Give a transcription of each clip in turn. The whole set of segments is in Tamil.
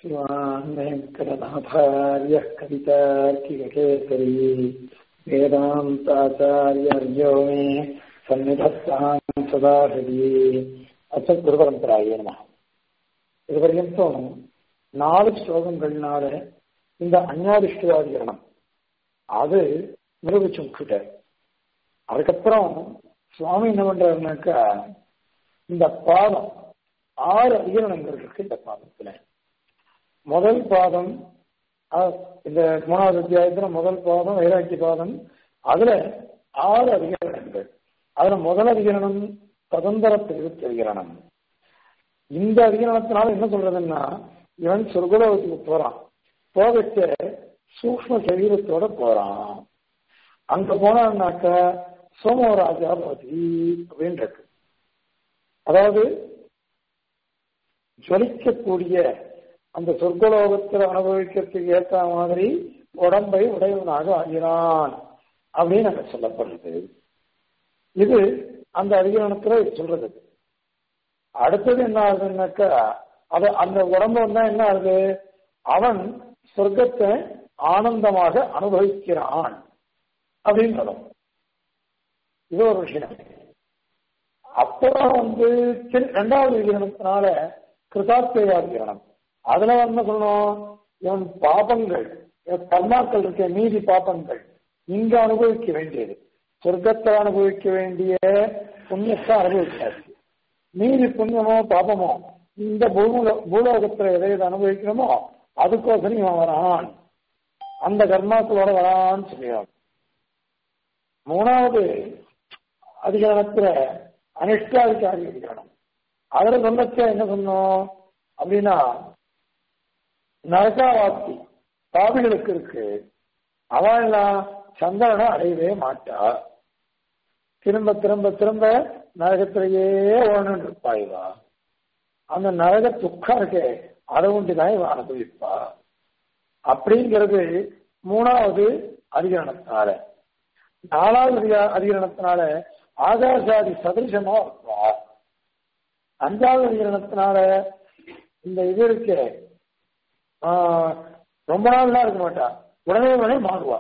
श्रीमान् वेङ्कटनाथार्यः कवितार्किककेसरी वेदान्ताचार्यर्यो मे सन्निधत्तां सदा हृदि அச்சல் குருபரம்பராயே நம இது வரைக்கும் நாலு ஸ்லோகங்கள்னால இந்த அஞ்ஞாதிஷ்டாதிகரணம் அது நிரூபிச்சு விட்டுட்டார் அதுக்கப்புறம் சுவாமி என்ன பண்றாருனாக்கா இந்த பாதம் ஆறு அதிகரணங்கள் இருக்கு இந்த பாதத்துல முதல் பாதம் இந்த மூணாவது அத்தியாயத்துல முதல் பாதம் வைராக்கிய பாதம் அதுல ஆறு அதிகரணங்கள் அதுல முதல் அதிகரணம் சுதந்திர பிரிவு அதிகரணம் இந்த அதிகரணத்தினால என்ன சொல்றதுன்னா இவன் சொர்க்கலோகத்துக்கு போறான் போகச்ச சூக்ம சரீரத்தோட போறான் அங்க போனான்னாக்க சோமராஜா பதி அப்படின்னு இருக்கு அதாவது ஜொலிக்கக்கூடிய அந்த சொர்க்கலோகத்தில் அனுபவிக்கிறதுக்கு ஏற்ற மாதிரி உடம்பை உடையவனாக ஆகிறான் அப்படின்னு அங்க சொல்லப்படுறது இது அந்த அதிகரணத்துல சொல்றது அடுத்தது என்ன ஆகுதுன்னாக்கா அது அந்த உடம்பு வந்தா என்ன ஆகுது அவன் சொர்க்கத்தை ஆனந்தமாக அனுபவிக்கிறான் அப்படின்னு இது ஒரு விஷயம் அப்புறம் வந்து ரெண்டாவது விகிரணத்தினால கிருதார்த்தையா விகிரணம் அதுல என்ன சொல்லணும் இவன் பாபங்கள் கர்மாக்கள் இருக்க மீதி பாபங்கள் இங்க அனுபவிக்க வேண்டியது சொர்க்கத்தை அனுபவிக்க வேண்டிய புண்ணியத்தை அனுபவிச்சாச்சு மீதி புண்ணியமோ பாபமோ இந்த பூலோ பூலோகத்துல எதை எதை அனுபவிக்கணுமோ அதுக்கோசரம் இவன் வரான் அந்த கர்மாக்களோட வரான்னு சொல்லிடுறான் மூணாவது அதிகரணத்துல அனிஷ்டாதிகாரி அதிகரணம் அதுல சொல்லச்ச என்ன சொன்னோம் அப்படின்னா நரகாவாத்தி பாவிகளுக்கு இருக்கு அவெல்லாம் சந்திரனை அடையவே மாட்டா திரும்ப திரும்ப திரும்ப நரகத்திலேயே ஓடணும் இருப்பாய்வா அந்த நரக துக்கம் இருக்கே அதை உண்டுதான் இவன் அனுபவிப்பா அப்படிங்கிறது மூணாவது அதிகரணத்தினால நாலாவது அதிகரணத்தினால ஆகாசாதி சதிருஷமா இருப்பா அஞ்சாவது அதிகரணத்தினால இந்த இது இருக்கு ரொம்ப நாள்லாம் இருக்க மாட்டா உடனே உடனே மாறுவா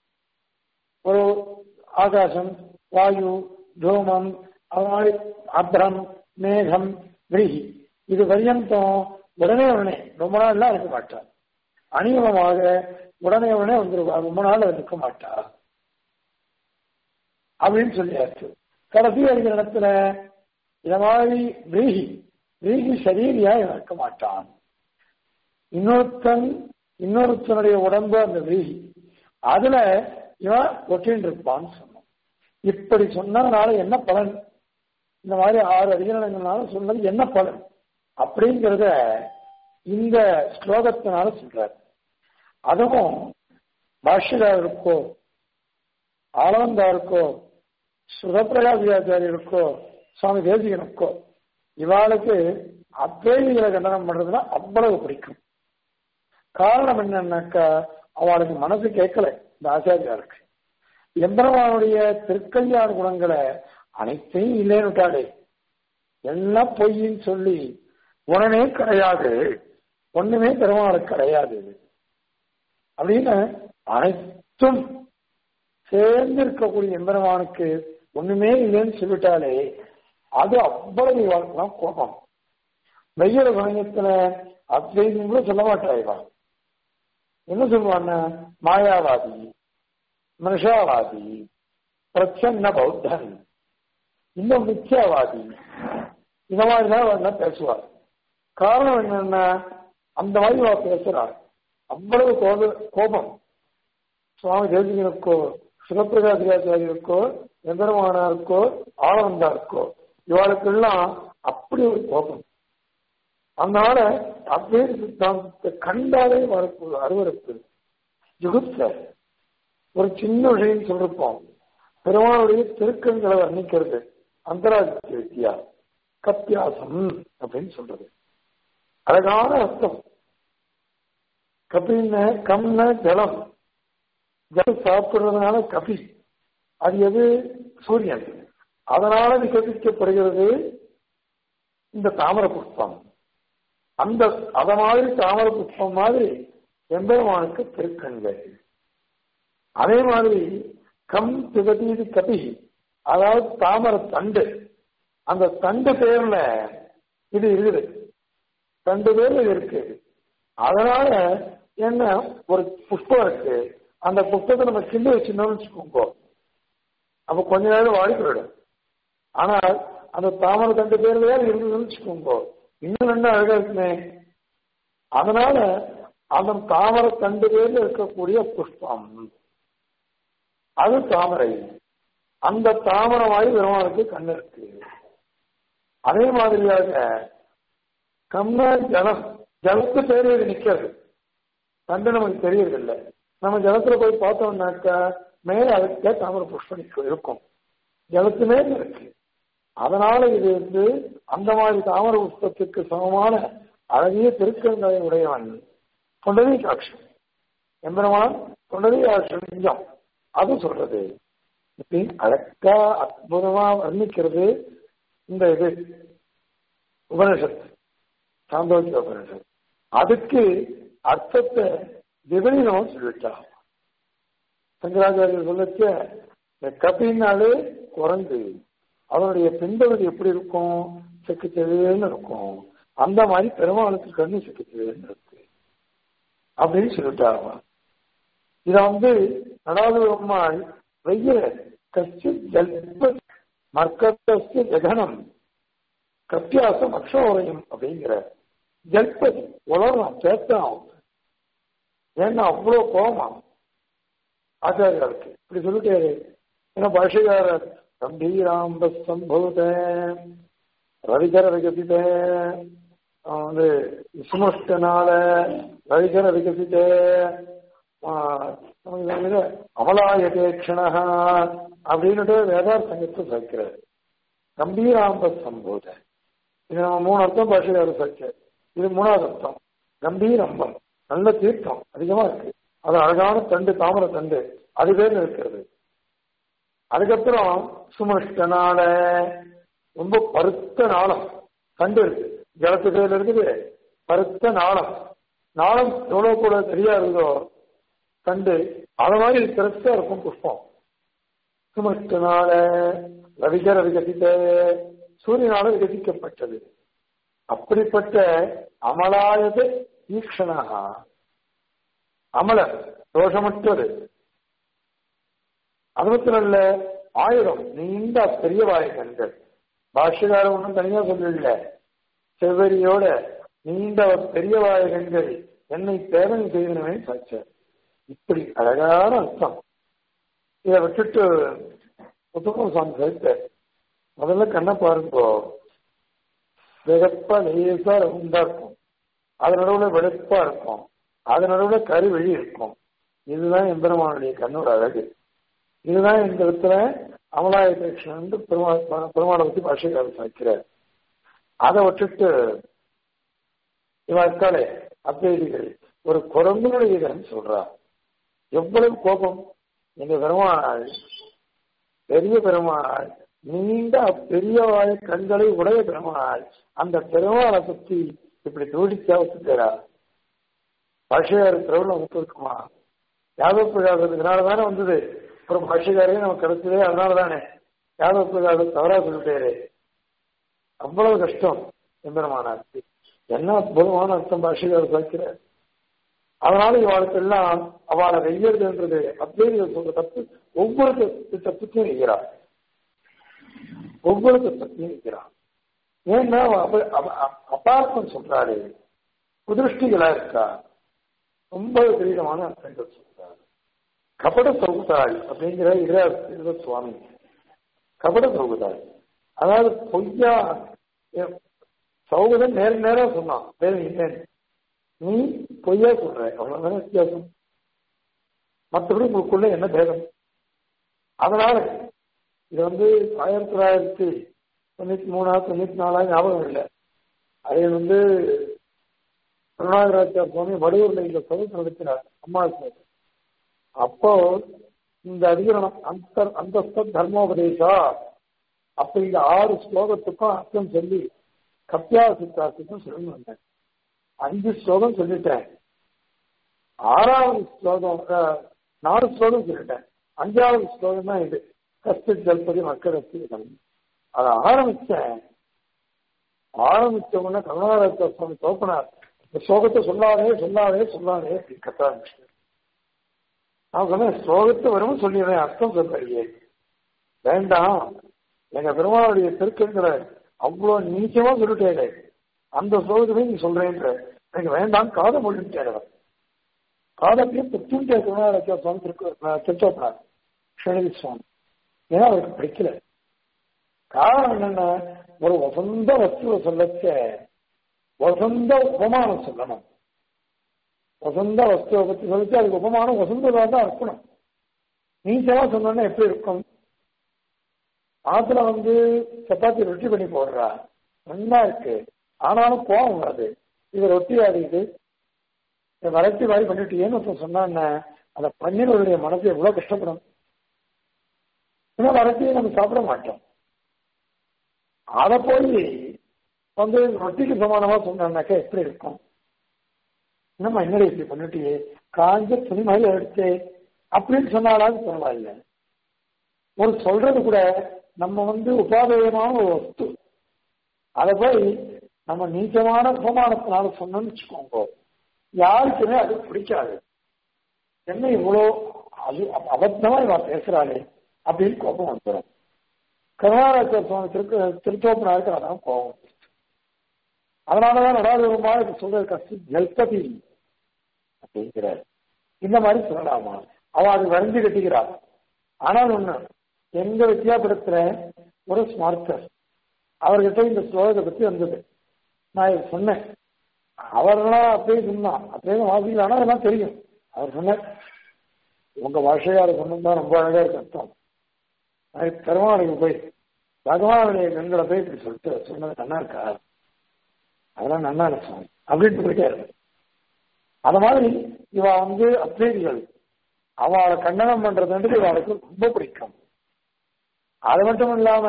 ஒரு ஆகாசம் வாயு தூமம் அப்ரம் மேகம் விரிகி இது பரியந்தம் உடனே உடனே ரொம்ப நாள்லாம் இருக்க மாட்டா அநியமமாக உடனே உடனே வந்துருவா ரொம்ப நாள் இருக்க மாட்டா அப்படின்னு சொல்லியாச்சு கடைசி அறிகிற இடத்துல இத மாதிரி விரீகி விரீகி சரீரியா இருக்க மாட்டான் இன்னொருத்தன் இன்னொருத்தனுடைய உடம்பு அந்த விரீகி அதுல இவன் ஒட்டின்னு இருப்பான்னு சொன்னான் இப்படி சொன்னதுனால என்ன பலன் இந்த மாதிரி ஆறு அதிகாரங்களால சொன்னது என்ன பலன் அப்படிங்கிறத இந்த ஸ்லோகத்தினால சொல்றார் அதுவும் பாஷ்யதாருக்கோ ஆளவந்தாருக்கோ சுதப்பிரகாசியாச்சாரியருக்கோ சுவாமி தேசிகனுக்கோ இவாளுக்கு அத்வைதிகளை கண்டனம் பண்றதுன்னா அவ்வளவு பிடிக்கும் காரணம் என்னன்னாக்கா அவளுக்கு மனசு கேட்கல இந்த ஆச்சாரியாருக்கு எம்பெருமானுடைய திருக்கல்யாண குணங்களை அனைத்தையும் இல்லைன்னு விட்டாலே எல்லாம் பொய்ன்னு சொல்லி உடனே கிடையாது ஒண்ணுமே பெருமாளுக்கு கிடையாது அப்படின்னு அனைத்தும் சேர்ந்து இருக்கக்கூடிய எம்பெருமானுக்கு ஒண்ணுமே இல்லைன்னு சொல்லிட்டாலே அது அவ்வளவு வாழ்க்கலாம் கோபம் வெய்யல சமயத்துல அத்வைதம் கூட சொல்ல மாட்டாய்வா என்ன சொல்லுவாங்க மாயாவாதி மனுஷாவாதி பிரச்சன்ன பௌத்தன் இன்னும் மித்யாவாதி இந்த மாதிரிதான் பேசுவார் காரணம் என்னன்னா அந்த மாதிரி அவ பேசுறார் அவ்வளவு கோப கோபம் சுவாமி தேசிகனுக்கோ சிவபிரகாசியாச்சாரியருக்கோ எந்திரமானாருக்கோ ஆனந்தாருக்கோ இவளுக்கெல்லாம் அப்படி ஒரு கோபம் அதனால அத்வைத சித்தாந்தத்தை கண்டாலே வரப்பு அருவறுப்பு ஜுகுப்த ஒரு சின்ன விஷயம் சொல்லிருப்போம் பெருமானுடைய திருக்கண்களை வர்ணிக்கிறது அந்தராஜ வித்தியா கத்தியாசம் அப்படின்னு சொல்றது அழகான அர்த்தம் கபின்ன கம்ன ஜலம் ஜலம் சாப்பிடுறதுனால கபி அது எது சூரியன் அதனால விகசிக்கப்படுகிறது இந்த தாமர புஷ்பம் அந்த அத மாதிரி தாமர புஷ்பம் மாதிரி எம்பெருமானுக்கு திருக்கண்கள் அதே மாதிரி கம் திகதீதி கபி அதாவது தாமர தண்டு அந்த தண்டு பேர்ல இது இருக்குது தண்டு பேர்ல இது இருக்கு அதனால என்ன ஒரு புஷ்பம் இருக்கு அந்த புஷ்பத்தை நம்ம கிண்டி வச்சிருந்தோம்னு வச்சுக்கோங்க அப்ப கொஞ்ச நேரம் வாடி போயிடும் ஆனால் அந்த தாமரை தண்டு பேர்ல இருந்ததுன்னு வச்சுக்கோங்க இன்னும் ரெண்டு அழகா இருக்குமே அதனால அந்த தாமரை தண்டு பேர்ல இருக்கக்கூடிய புஷ்பம் அது தாமரை அந்த தாமரை மாதிரி பெருமாளுக்கு கண்ணு இருக்கு அதே மாதிரியாக கம்னா ஜலம் ஜலத்து பேர் இது நிக்கிறது கண்டு நமக்கு தெரியறதில்ல நம்ம ஜலத்துல போய் பார்த்தோம்னாக்கா மேல அதுக்கு தாமரை புஷ்பம் நிக்க- இருக்கும் ஜலத்து மேல இருக்கு அதனால இது வந்து அந்த மாதிரி தாமர புஷ்பத்துக்கு சமமான அழகிய திருக்கங்களை உடையவன் கொண்டதை காட்சி எம்பெருமான் கொண்டதை லிங்கம் அது சொல்றது இப்படி அழகா அற்புதமா வர்ணிக்கிறது இந்த இது உபனிஷத் சாந்தோக்கிய உபனிஷத் அதுக்கு அர்த்தத்தை விபரீதமும் சொல்லிட்டான் சங்கராச்சாரியர் சொல்லச்ச இந்த கபின்னாலே குரங்கு அவனுடைய பின்பகுதி எப்படி இருக்கும் செக்கு தெளிவுன்னு இருக்கும் அந்த மாதிரி பெருமாளுக்கு கண்ணு செக்கு தெளிவுன்னு இருக்கு அப்படின்னு சொல்லிட்டாங்க இத வந்து நடாது பெருமாள் வெய்ய கஷ்டி ஜல்ப மர்க்கத்து ஜகனம் கத்தியாசம் அக்ஷோரயம் அப்படிங்கிற ஜல்பதி உலகம் பேசலாம் ஏன்னா அவ்வளவு கோபமா ஆச்சாரியாருக்கு இப்படி சொல்லிட்டாரு ஏன்னா பாஷகாரர் கம்பீராம்ப சம்பூத ரவிகர விகசித வந்து சுமஷ்டனால ரவிகர விகசித அமலாயதேக்ஷணா அப்படின்னுட்டு வேதார் சங்கத்தை சேர்க்கிறார் கம்பீராம்ப சம்போத இது நம்ம மூணு அர்த்தம் பாஷகாரர் சேர்க்கிறார் இது மூணாவது அர்த்தம் கம்பீரம்பம் நல்ல தீர்த்தம் அதிகமா இருக்கு அது அழகான தண்டு தாமரை தண்டு அது பேர் இருக்கிறது அதுக்கப்புறம் சுமஷ்டனால ரொம்ப பருத்த நாளம் தண்டு இருக்கு ஜலத்து பேர்ல இருக்குது பருத்த நாளம் நாளம் எவ்வளவு கூட சரியா இருக்குதோ தண்டு அது மாதிரி பெருசா இருக்கும் புஷ்பம் சுமஷ்டனால ரவிகர விகசித்த சூரியனால விகசிக்கப்பட்டது அப்படிப்பட்ட அமலாயது ஈக்ஷணா அமல தோஷமற்றது அது மட்டும் இல்ல ஆயிரம் நீண்ட பெரிய வாயகங்கள் பாஷ்யகாரம் ஒன்றும் தனியா சொல்லல செவ்வரியோட நீண்ட பெரிய வாயகங்கள் என்னை தேவனை செய்தனவே சாட்சார் இப்படி அழகான அர்த்தம் இதை விட்டுட்டு புத்தகம் சாமி சேர்த்த முதல்ல கண்ணை பாருங்கோ வெகப்பா லேசா ரவுண்டா இருக்கும் அது நடுவுல வெளுப்பா இருக்கும் அது நடுவுல கருவெளி இருக்கும் இதுதான் எம்பெருமானுடைய கண்ணோட அழகு இதுதான் இந்த இடத்துல அமலாய கிருஷ்ணன் பெருமாளை பத்தி பாஷைக்காரர் சாய்க்கிறார் அதை விட்டுட்டு இவன் இருக்காளே அத்வைதிகள் ஒரு குரங்குடைய இதன் சொல்றா எவ்வளவு கோபம் எங்க பெருமாள் பெரிய பெருமாள் நீண்ட பெரிய வாய கண்களை உடைய பெருமாள் அந்த பெருமாளை பத்தி இப்படி தூடிச்சா வச்சுக்கிறா பாஷையார் திருவிழா இருக்குமா யாதவ பிரகாசத்துக்குனால தானே வந்தது ஒரு பாஷைக்காரையும் நமக்கு கிடைச்சதே அதனால தானே யாதவ பிரகாசம் தவறா சொல்லிட்டாரு அவ்வளவு கஷ்டம் எம்பெருமானாருக்கு என்ன அற்புதமான அர்த்தம் பாஷைக்காரர் சாய்க்கிறார் அதனால இவாளுக்கு எல்லாம் அவளை வெய்யறதுன்றது அத்வைதிகள் சொல்ற தப்பு ஒவ்வொரு தப்புத்தையும் வைக்கிறார் ஒவ்வொரு தப்புத்தையும் வைக்கிறார் ஏன்னா அபார்த்தம் சொல்றாரு குதிருஷ்டிகளா இருக்கா ரொம்ப விபரீதமான அர்த்தங்கள் சொல்றாரு கபட சௌகுதாள் அப்படிங்கிற இட சுவாமி கபட சௌகுதாள் அதாவது பொய்யா சௌகதம் நேர நேரம் சொன்னான் வேற இல்லைன்னு நீ பொய்யா சொல்ற அவ்வளவுதானே வித்தியாசம் மற்றபடி உங்களுக்குள்ள என்ன பேதம் அதனால இது வந்து ஆயிரத்தி தொள்ளாயிரத்தி தொண்ணூத்தி மூணா தொண்ணூத்தி நாலா ஞாபகம் இல்லை அது வந்து கருணாகராச்சார் சுவாமி வடுவூர்ல இந்த சதத்து நடத்தினார் அம்மா அப்போ இந்த அதிகரணம் அந்த அந்த தர்மோபதேசா அப்ப இந்த ஆறு ஸ்லோகத்துக்கும் அர்த்தம் சொல்லி கப்பியா சித்தார்த்துக்கும் சொல்லி வந்தேன் அஞ்சு ஸ்லோகம் சொல்லிட்டேன் ஆறாவது ஸ்லோகம் அஹ், நாலு ஸ்லோகம் சொல்லிட்டேன் அஞ்சாவது ஸ்லோகம் தான் இது கஸ்து ஜல்பதி மக்கள் அதை ஆரம்பிச்சேன் ஆரம்பிச்ச உடனே கருணாரத்த சுவாமி தோப்பினார் இந்த ஸ்லோகத்தை சொல்லாதே சொல்லாதே சொல்லாதே அப்படின்னு கத்த ஆரம்பிச்சு நான் சொன்னேன் ஸ்லோகத்தை வரும் சொல்லிடுறேன் அர்த்தம் சொல்றியே வேண்டாம் எங்க பெருமாளுடைய திருக்கங்கிற அவ்வளவு நீச்சமா சொல்லிட்டே அந்த ஸ்லோகத்தை நீ சொல்றேன்ற எனக்கு வேண்டாம் காதை மொழிட்டேன் காதத்தையே புத்துண்டே கருணாரத்த சுவாமி திருக்கு திருச்சோப்பினார் ஷணவி சுவாமி ஏன்னா அவருக்கு பிடிக்கல காரணம் என்னன்னா ஒரு வசந்த வஸ்துவை சொல்லச்ச வசந்த உபமானம் சொல்லணும் வசந்த வஸ்துவை பத்தி சொல்லிச்சு அதுக்கு உபமானம் வசந்ததா தான் இருக்கணும் நீச்சமா சொன்னோன்னா எப்படி இருக்கும் ஆத்துல வந்து சப்பாத்தி ரொட்டி பண்ணி போடுறா நல்லா இருக்கு ஆனாலும் கோவம் வருது இது ரொட்டி ஆடிது இதை வறட்சி மாதிரி பண்ணிட்டீங்கன்னு ஒருத்தன் சொன்னான்னா அந்த பன்னீருடைய மனசு எவ்வளவு கஷ்டப்படும் ஏன்னா வறட்சியை நம்ம சாப்பிட மாட்டோம் அதை போய் வந்து ரொட்டிக்கு சமானமா சொன்னாக்கா எப்படி இருக்கும் என்னம்மா என்னடி இப்படி பண்ணிட்டியே காஞ்ச துணி மாதிரி எடுத்து அப்படின்னு சொன்னாலாவது பரவாயில்ல ஒரு சொல்றது கூட நம்ம வந்து உபாதேயமான ஒரு வஸ்து அதை போய் நம்ம நீச்சமான உபமானத்தினால சொன்னோம்னு வச்சுக்கோங்க யாருக்குமே அது பிடிக்காது என்ன இவ்வளோ அது அபத்தமா இவன் பேசுறாளே அப்படின்னு கோபம் வந்துடும் கருணாராஜர் சுவாமி திருக்கு திருத்தோப்பனாருக்கு அதான் கோபம் அதனாலதான் நடாதூரமா இது சொல்றது கஷ்டம் ஜல்பதி அப்படிங்கிறார் இந்த மாதிரி சொல்லலாமா அவன் அது வரைஞ்சு கட்டிக்கிறான் ஆனால் ஒண்ணு எங்க வித்தியாபுரத்துல ஒரு ஸ்மார்த்தர் அவர்கிட்ட இந்த ஸ்லோகத்தை பத்தி வந்தது நான் இது சொன்னேன் அவர்களாம் அப்படியே சொன்னான் அப்படியே வாசிக்கலாம்னா அதெல்லாம் தெரியும் அவர் சொன்னார் உங்க பாஷையார சொன்னதுதான் ரொம்ப அழகா இருக்கு அர்த்தம் நான் பெருமாளுக்கு போய் பகவானுடைய கண்களை போய் இப்படி சொல்லிட்டு சொன்னது நல்லா இருக்கா அதெல்லாம் நல்லா இருக்கும் அப்படின்னு போயிட்டாரு அது மாதிரி இவ வந்து அத்வைதிகள் அவளை கண்டனம் பண்றது இவளுக்கு ரொம்ப பிடிக்கும் அது மட்டும் இல்லாம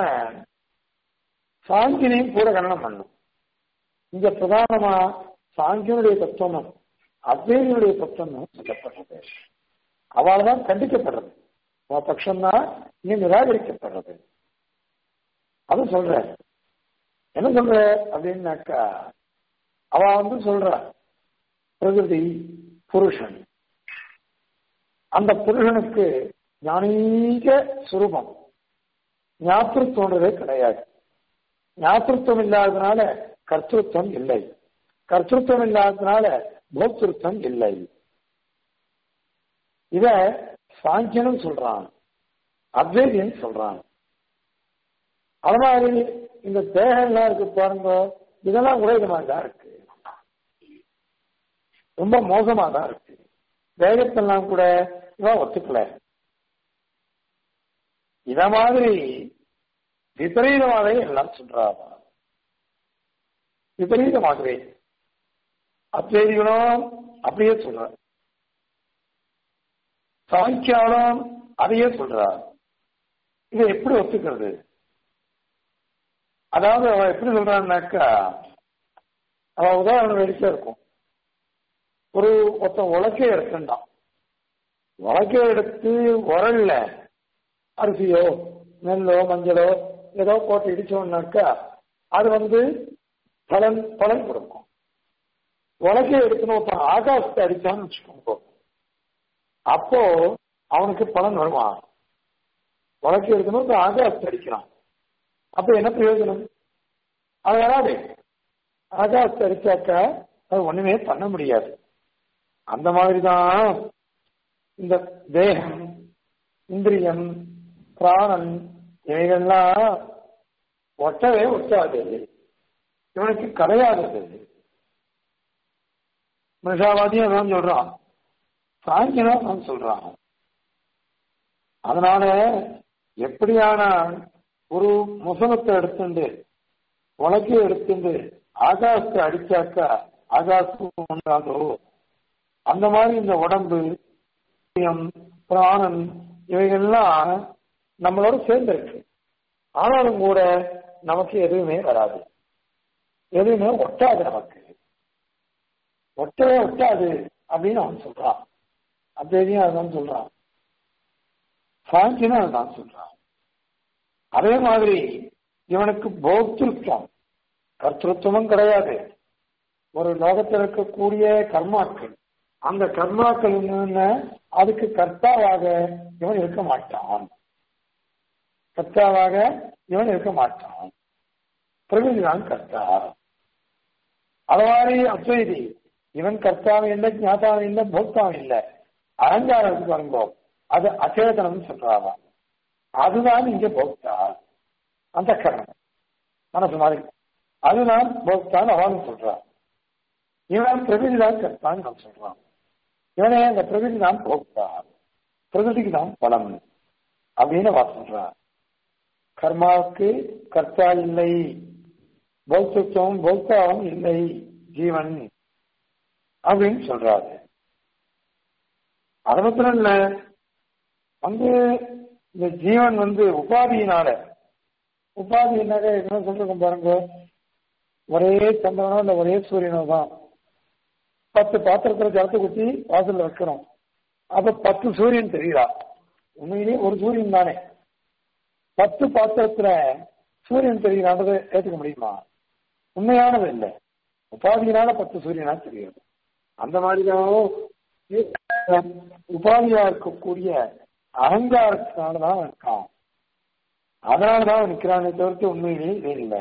சாங்கினையும் கூட கண்டனம் பண்ணும் இங்க பிரதானமா சாங்கியனுடைய தத்துவமும் அத்வைதியுடைய தத்துவமும் சொல்லப்படுறது அவள் தான் கண்டிக்கப்படுறது அவன் பட்சம்தான் இங்க நிராகரிக்கப்படுறது அது சொல்ற என்ன சொல்ற அப்படின்னாக்கா அவ வந்து சொல்ற பிரகிருதி புருஷன் அந்த புருஷனுக்கு ஞானீக சுரூபம் ஞாபகத்தோன்றதே கிடையாது ஞாபகத்துவம் இல்லாததுனால கர்த்தத்துவம் இல்லை கர்த்தத்துவம் இல்லாததுனால போக்திருத்தம் இல்லை இத சாங்கியனும் சொல்றான் அத்வைதியும் சொல்றான் அது மாதிரி இந்த தேகம் எல்லாம் இருக்கு பாருங்க இதெல்லாம் கூட இது மாதிரி தான் இருக்கு ரொம்ப மோசமா தான் இருக்கு தேகத்தெல்லாம் கூட இவன் ஒத்துக்கல இத மாதிரி விபரீதமாகவே எல்லாம் சொல்றாங்க விபரீதமாகவே அத்வைதிகளும் அப்படியே சொல்ற சாங்கியாலும் அதையே சொல்றார் இதை எப்படி ஒத்துக்கிறது அதாவது அவ எப்படி சொல்றான்னாக்கா அவ உதாரணம் வெடிச்சா இருக்கும் ஒரு ஒருத்தன் உலக்கே எடுத்துட்டான் உலக்கே எடுத்து உரல்ல அரிசியோ நெல்லோ மஞ்சளோ ஏதோ போட்டு இடிச்சோம்னாக்கா அது வந்து பலன் பலன் கொடுக்கும் உலக்கே எடுக்கணும் ஒருத்தன் ஆகாசத்தை அடிச்சான்னு வச்சுக்கோங்க அப்போ அவனுக்கு பலன் வருமா உலக்கே எடுக்கணும் ஆகாசத்தை அடிக்கிறான் அப்ப என்ன பிரயோஜனம் அது வராது ஆகாசத்தை அடிச்சாக்கா அது ஒண்ணுமே பண்ண முடியாது அந்த மாதிரிதான் இந்த தேகம் இந்திரியம் பிராணன் இவைகள்லாம் ஒட்டவே ஒட்டாது இவனுக்கு கிடையாதது மிருஷாவாதியும் அதான் சொல்றான் சாங்கியனும் அதான் சொல்றான் அதனால எப்படியான ஒரு முசலத்தை எடுத்துண்டு உலக்கை எடுத்துண்டு ஆகாசத்தை அடிச்சாக்கா ஆகாசம் உண்டாதோ அந்த மாதிரி இந்த உடம்பு பிராணன் இவைகள்லாம் நம்மளோட சேர்ந்திருக்கு ஆனாலும் கூட நமக்கு எதுவுமே வராது எதுவுமே ஒட்டாது நமக்கு ஒட்டவே ஒட்டாது அப்படின்னு அவன் சொல்றான் அத்வைதியும் அதுதான் சொல்றான் சாங்கியனும் அதுதான் சொல்றான் அதே மாதிரி இவனுக்கு போக்திருத்தம் கர்த்தத்துவமும் கிடையாது ஒரு லோகத்தில் இருக்கக்கூடிய கர்மாக்கள் அந்த கர்மாக்கள் என்னென்ன அதுக்கு கர்த்தாவாக இவன் இருக்க மாட்டான் கர்த்தாவாக இவன் இருக்க மாட்டான் பிரகிருதிதான் கர்த்தா அது மாதிரி அத்வைதி இவன் கர்த்தாவும் இல்லை ஞாதாவும் இல்லை போக்தாவும் இல்லை அகங்காரம் பாருங்கோ அது அச்சேதனம் சொல்றாவா அதுதான் இங்க போக்தா அந்த கரணம் மனசு மாதிரி அதுதான் போக்தான் அவன் சொல்றான் இவன் பிரகிருதி தான் கர்த்தான்னு நான் சொல்றான் இவனே அந்த பிரகிருதி தான் போக்தா பிரகிருதிக்கு தான் பலம் அப்படின்னு அவன் சொல்றான் கர்மாவுக்கு கர்த்தா இல்லை பௌத்தத்துவம் பௌத்தாவும் இல்லை ஜீவன் அப்படின்னு சொல்றாரு அது மாத்திரம் இல்ல வந்து இந்த ஜீவன் வந்து உபாதியினால உபாதியினால என்ன சொல்றோம் பாருங்க ஒரே சந்திரனோ இல்ல ஒரே சூரியனோ தான் பத்து பாத்திரத்துல ஜலத்தை குத்தி வாசல்ல வைக்கிறோம் அப்ப பத்து சூரியன் தெரியுதா உண்மையிலேயே ஒரு சூரியன் தானே பத்து பாத்திரத்துல சூரியன் தெரிகிறான்றது ஏத்துக்க முடியுமா உண்மையானது இல்லை உபாதியினால பத்து சூரியனா தெரியாது அந்த மாதிரிதான் உபாதியா இருக்கக்கூடிய அகங்காரத்தினாலதான் இருக்கான் அதனாலதான் நிற்கிறானே தவிர்த்து உண்மையிலேயே இது இல்லை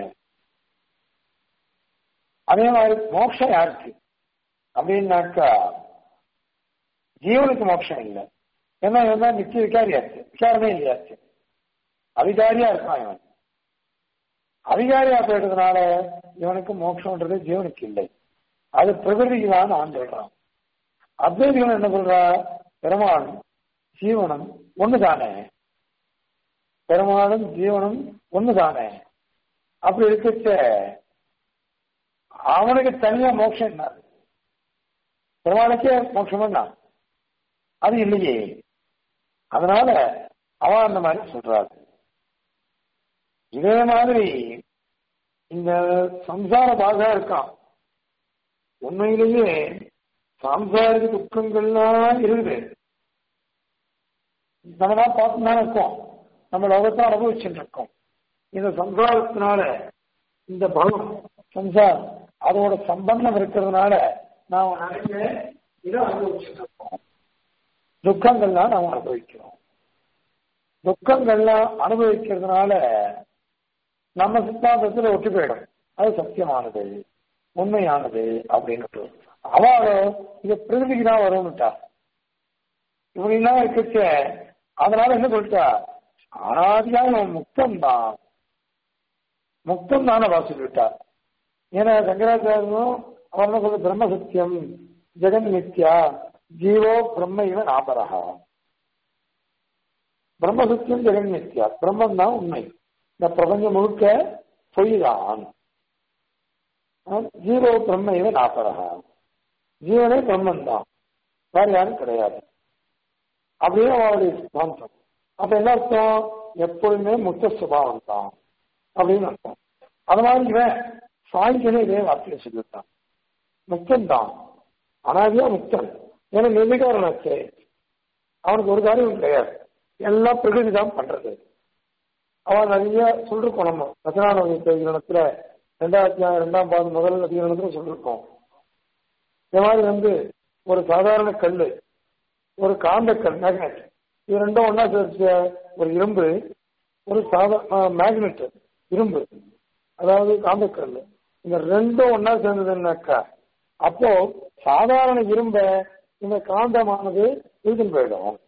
அதே மாதிரி மோட்சம் யாருக்கு அப்படின்னாக்கா ஜீவனுக்கு மோட்சம் இல்லை ஏன்னா இவன் தான் நித்திய விகாரியாச்சு விசாரமே இல்லையாச்சு அதிகாரியா இருக்கான் இவன் அதிகாரியா போயிட்டதுனால இவனுக்கு மோட்சம்ன்றது ஜீவனுக்கு இல்லை அது பிரகிருதிக்கு தான் நான் சொல்றான் அத்வைதிகள் என்ன சொல்றா பெருமாளும் ஜீவனும் ஒண்ணுதானே பெருமாளும் ஜீவனும் ஒண்ணுதானே அப்படி இருக்கச்ச அவனுக்கு தனியா மோட்சம் என்ன பெருமாளுக்கே மோட்சம் என்ன அது இல்லையே அதனால அவன் அந்த மாதிரி சொல்றாரு இதே மாதிரி இந்த சம்சார பாகா இருக்கான் உண்மையிலேயே சாம்சாரிக துக்கங்கள்லாம் இருக்குது நம்ம தான் பார்த்து தான் இருக்கோம் நம்ம லோகத்தை அனுபவிச்சுட்டு இருக்கோம் இந்த சம்சாரத்தினால இந்த பலம் சம்சார் அதோட சம்பந்தம் இருக்கிறதுனால நாம் நிறைய இதை அனுபவிச்சுட்டு இருக்கோம் துக்கங்கள்லாம் நாம் அனுபவிக்கிறோம் துக்கங்கள்லாம் அனுபவிக்கிறதுனால நம்ம சித்தாந்தத்தில் ஒட்டி போயிடும் அது சத்தியமானது உண்மையானது அப்படின்னு அவளோ இது பிரதிக்கு தான் வரும்னுட்டா இப்படிலாம் இருக்கச்ச அதனால என்ன சொல்லிட்டா அனாதியாக முக்தம் தான் முக்தம் தானே வாசிக்கிட்டா ஏன்னா சங்கராச்சாரியனும் அவர் என்ன சொல்ற பிரம்ம சத்தியம் ஜெகன் நித்யா ஜீவோ பிரம்ம இவ நாபரகா பிரம்ம சத்தியம் ஜெகன் நித்யா பிரம்மம் தான் உண்மை இந்த பிரபஞ்சம் முழுக்க பொய் தான் ஜீவோ பிரம்ம இவ நாபரகா ஜீவனே பிரம்மன் தான் வேற யாரும் கிடையாது அப்படியே அவருடைய சித்தாந்தம் அப்ப என்ன அர்த்தம் எப்பொழுதுமே முக்த சுபாவம் தான் அப்படின்னு அர்த்தம் அது மாதிரி இவன் சாயந்தரம் இதே வார்த்தையை சொல்லிவிட்டான் முக்தன் தான் அனாதியா முக்தன் ஏன்னா நிர்விகாரனாச்சு அவனுக்கு ஒரு காரியம் கிடையாது எல்லாம் பிரகிருதி தான் பண்றது அவன் நிறைய சொல்லிருக்கோம் நம்ம ரச்சனானவதி அதிகரணத்துல ரெண்டாயிரத்தி ரெண்டாம் பாது முதல் அதிகரணத்துல சொல்லிருக்கோம் இந்த மாதிரி வந்து ஒரு சாதாரண கல் ஒரு காந்தக்கல் மேக்னெட் இது ரெண்டும் ஒன்னா சேர்த்து ஒரு இரும்பு ஒரு சாதா மேக்னெட் இரும்பு அதாவது காந்தக்கல் இந்த ரெண்டும் ஒன்னா சேர்ந்ததுன்னாக்கா அப்போ சாதாரண இரும்ப இந்த காந்தமானது இழுத்துன்னு போயிடும்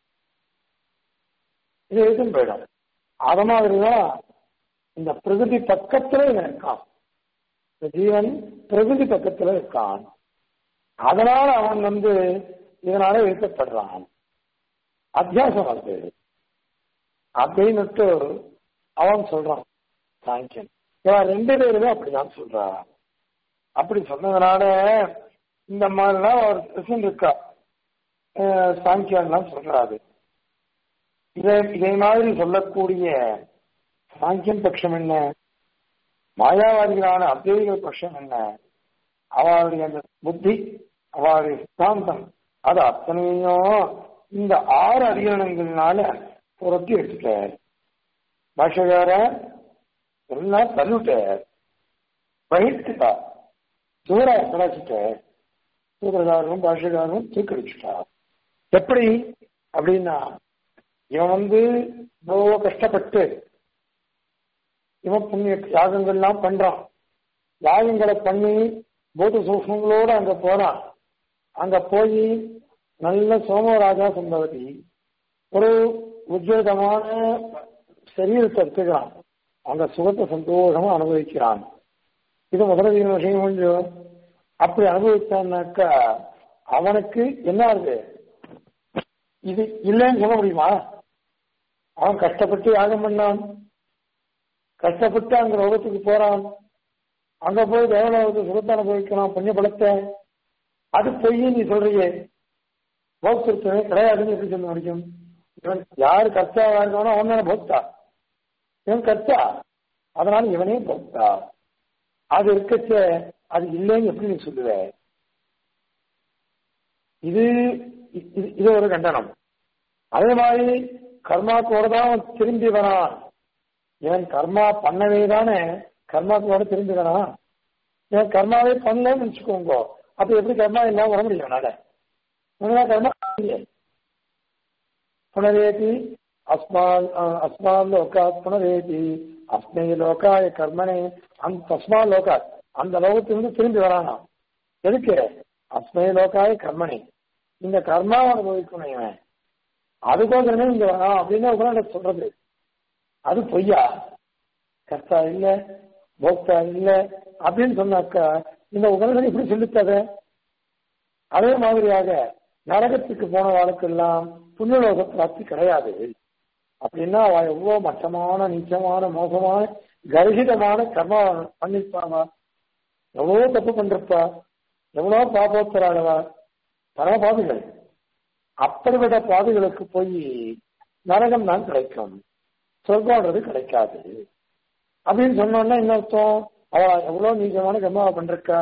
இது இழுத்துன்னு போயிடும் அத மாதிரிதான் இந்த பிரகிருதி பக்கத்துல இவன் இருக்கான் இந்த ஜீவன் பிரகிருதி பக்கத்துல இருக்கான் அதனால அவன் வந்து இதனால இழுக்கப்படுறான் அத்தியாசம் அது அப்படின்னுட்டு அவன் சொல்றான் சாங்கியன் இவன் ரெண்டு பேருமே அப்படிதான் சொல்றா அப்படி சொன்னதுனால இந்த மாதிரிலாம் ஒரு பிரச்சனை இருக்கா சாங்கியான்லாம் சொல்றாரு இதை இதே மாதிரி சொல்லக்கூடிய சாங்கியன் பட்சம் என்ன மாயாவாதிகளான அத்வைதிகள் பட்சம் என்ன அவளுடைய அந்த புத்தி அவளுடைய சித்தாந்தம் அது அத்தனையும் இந்த ஆறு அதிகரணங்கள்னால புரட்டி எடுத்துட்டார் பாஷகார எல்லாம் தள்ளிவிட்டார் வகிட்டுட்டா சூரா கலாச்சிட்டார் சூத்திரகாரரும் பாஷகாரரும் தூக்கடிச்சுட்டார் எப்படி அப்படின்னா இவன் வந்து இவ்வளோ கஷ்டப்பட்டு இவன் புண்ணிய யாகங்கள்லாம் பண்றான் யாகங்களை பண்ணி பூத சூக்மங்களோட அங்க போறான் அங்க போய் நல்ல சோமராஜா சம்பவதி ஒரு உஜ்ஜதமான சரீரத்தை எடுத்துக்கிறான் அந்த சுகத்தை சந்தோஷமா அனுபவிக்கிறான் இது முதலீடு விஷயம் கொஞ்சம் அப்படி அனுபவிச்சான்னாக்கா அவனுக்கு என்ன இருக்கு இது இல்லைன்னு சொல்ல முடியுமா அவன் கஷ்டப்பட்டு யாகம் பண்ணான் கஷ்டப்பட்டு அங்க லோகத்துக்கு போறான் அங்க போய் தேவலோகத்தை சுகத்தை அனுபவிக்கலாம் புண்ணிய பலத்தை அது பொய் நீ சொல்றியே போக்திருத்தமே கிடையாதுன்னு எப்படி சொல்ல முடியும் இவன் யாரு கர்த்தாவா இருக்கானோ அவன் தானே போக்தா இவன் கர்த்தா அதனால இவனே போக்தா அது இருக்கச்ச அது இல்லைன்னு எப்படி நீ சொல்லுவ இது இது- இது ஒரு கண்டனம் அதே மாதிரி கர்மாக்கோட தான் அவன் திரும்பி வரான் இவன் கர்மா பண்ணவே தானே கர்மாக்கோட திரும்பி வரான் இவன் கர்மாவே பண்ணலன்னு வச்சுக்கோங்க அப்ப எப்படி கர்மா இல்லாம வர முடியும் அவனால இவனால கர்மா இல்லையே. புனரேதி அஸ்மான் அஸ்மான் லோகாத் புனரேதி அஸ்மை லோகாய கர்மனே அந்த தஸ்மா லோகாத் அந்த லோகத்திலிருந்து திரும்பி வரானா எதுக்கு அஸ்மை லோகாய கர்மனே இந்த கர்மாவை அனுபவிக்கணும் இவன் அதுக்கோசரமே இங்க வரான் அப்படின்னு உபநிடத் சொல்றது அது பொய்யா கர்த்தா இல்ல போக்தா இல்ல அப்படின்னு சொன்னாக்கா இந்த உபநிடத் எப்படி சொல்லித்தத அதே மாதிரியாக நரகத்துக்கு போன வாழ்க்கெல்லாம் புண்ணியலோக பிராப்தி கிடையாது அப்படின்னா அவ எவ்வளவு மட்டமான நீச்சமான மோசமான கர்ஹிதமான கர்மா பண்ணிருப்பாவா எவ்வளவோ தப்பு பண்றப்பா எவ்வளவோ பாபோத்தராளவா பல பாவிகள் அப்படிப்பட்ட பாவிகளுக்கு போய் நரகம் தான் கிடைக்கும் சொர்க்கம்ன்றது கிடைக்காது அப்படின்னு சொன்னோன்னா என்ன அர்த்தம் அவ எவ்வளவு நீச்சமான கர்மாவை பண்றக்கா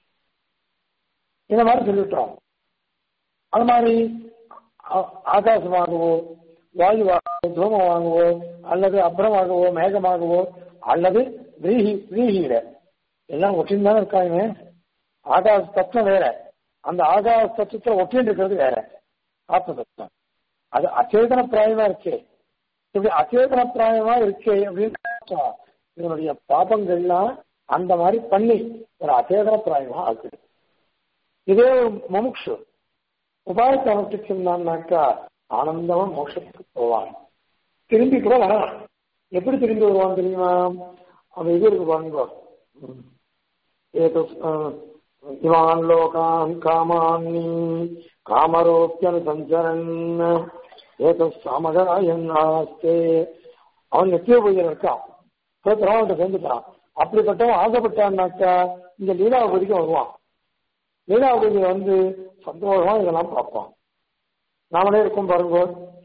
இந்த மாதிரி சொல்லிட்டோம் அது மாதிரி ஆ- ஆகாசமாகவோ வாயுவாகவோ தூமமாகவோ அல்லது அப்புறமாகவோ மேகமாகவோ அல்லது விரீஹி விரீஹியில எல்லாம் ஒட்டின்னு தானே இருக்காங்க ஆகாச தத்துவம் வேற அந்த ஆகாச தத்துவத்தை ஒட்டின்னு இருக்கிறது வேற ஆத்ம தத்துவம் அது அச்சேதன பிராயமா இருக்கே இப்படி அச்சேதன பிராயமா இருக்கே அப்படின்னு அர்த்தம். இதனுடைய பாபங்கள்லாம் அந்த மாதிரி பண்ணி ஒரு அச்சேதன பிராயமா ஆக்குது இதே முமுட்சு உபாயத்தை அனுஷ்டிச்சிருந்தான்னாக்கா ஆனந்தமா மோட்சத்துக்கு போவான் திரும்பி கூட வரான் எப்படி திரும்பி வருவான் தெரியுமா அவன் இது இருக்கு பாருங்க ம். ஏதோ அஹ், இமான் லோகான் காமான்னி காமரோப்பியனு சஞ்சரன் ஏதோ சமகாயன் ஆஸ்தே அவன் நித்திய பொய்யன் இருக்கான் அவன்கிட்ட சேர்ந்துட்டான் அப்படிப்பட்டவன் ஆசைப்பட்டான்னாக்கா இங்க லீலாவதிக்கு வருவான் லீலாவதி வந்து சந்தோஷமா இதெல்லாம் பார்ப்போம் நாமளே இருக்கோம் பாருங்க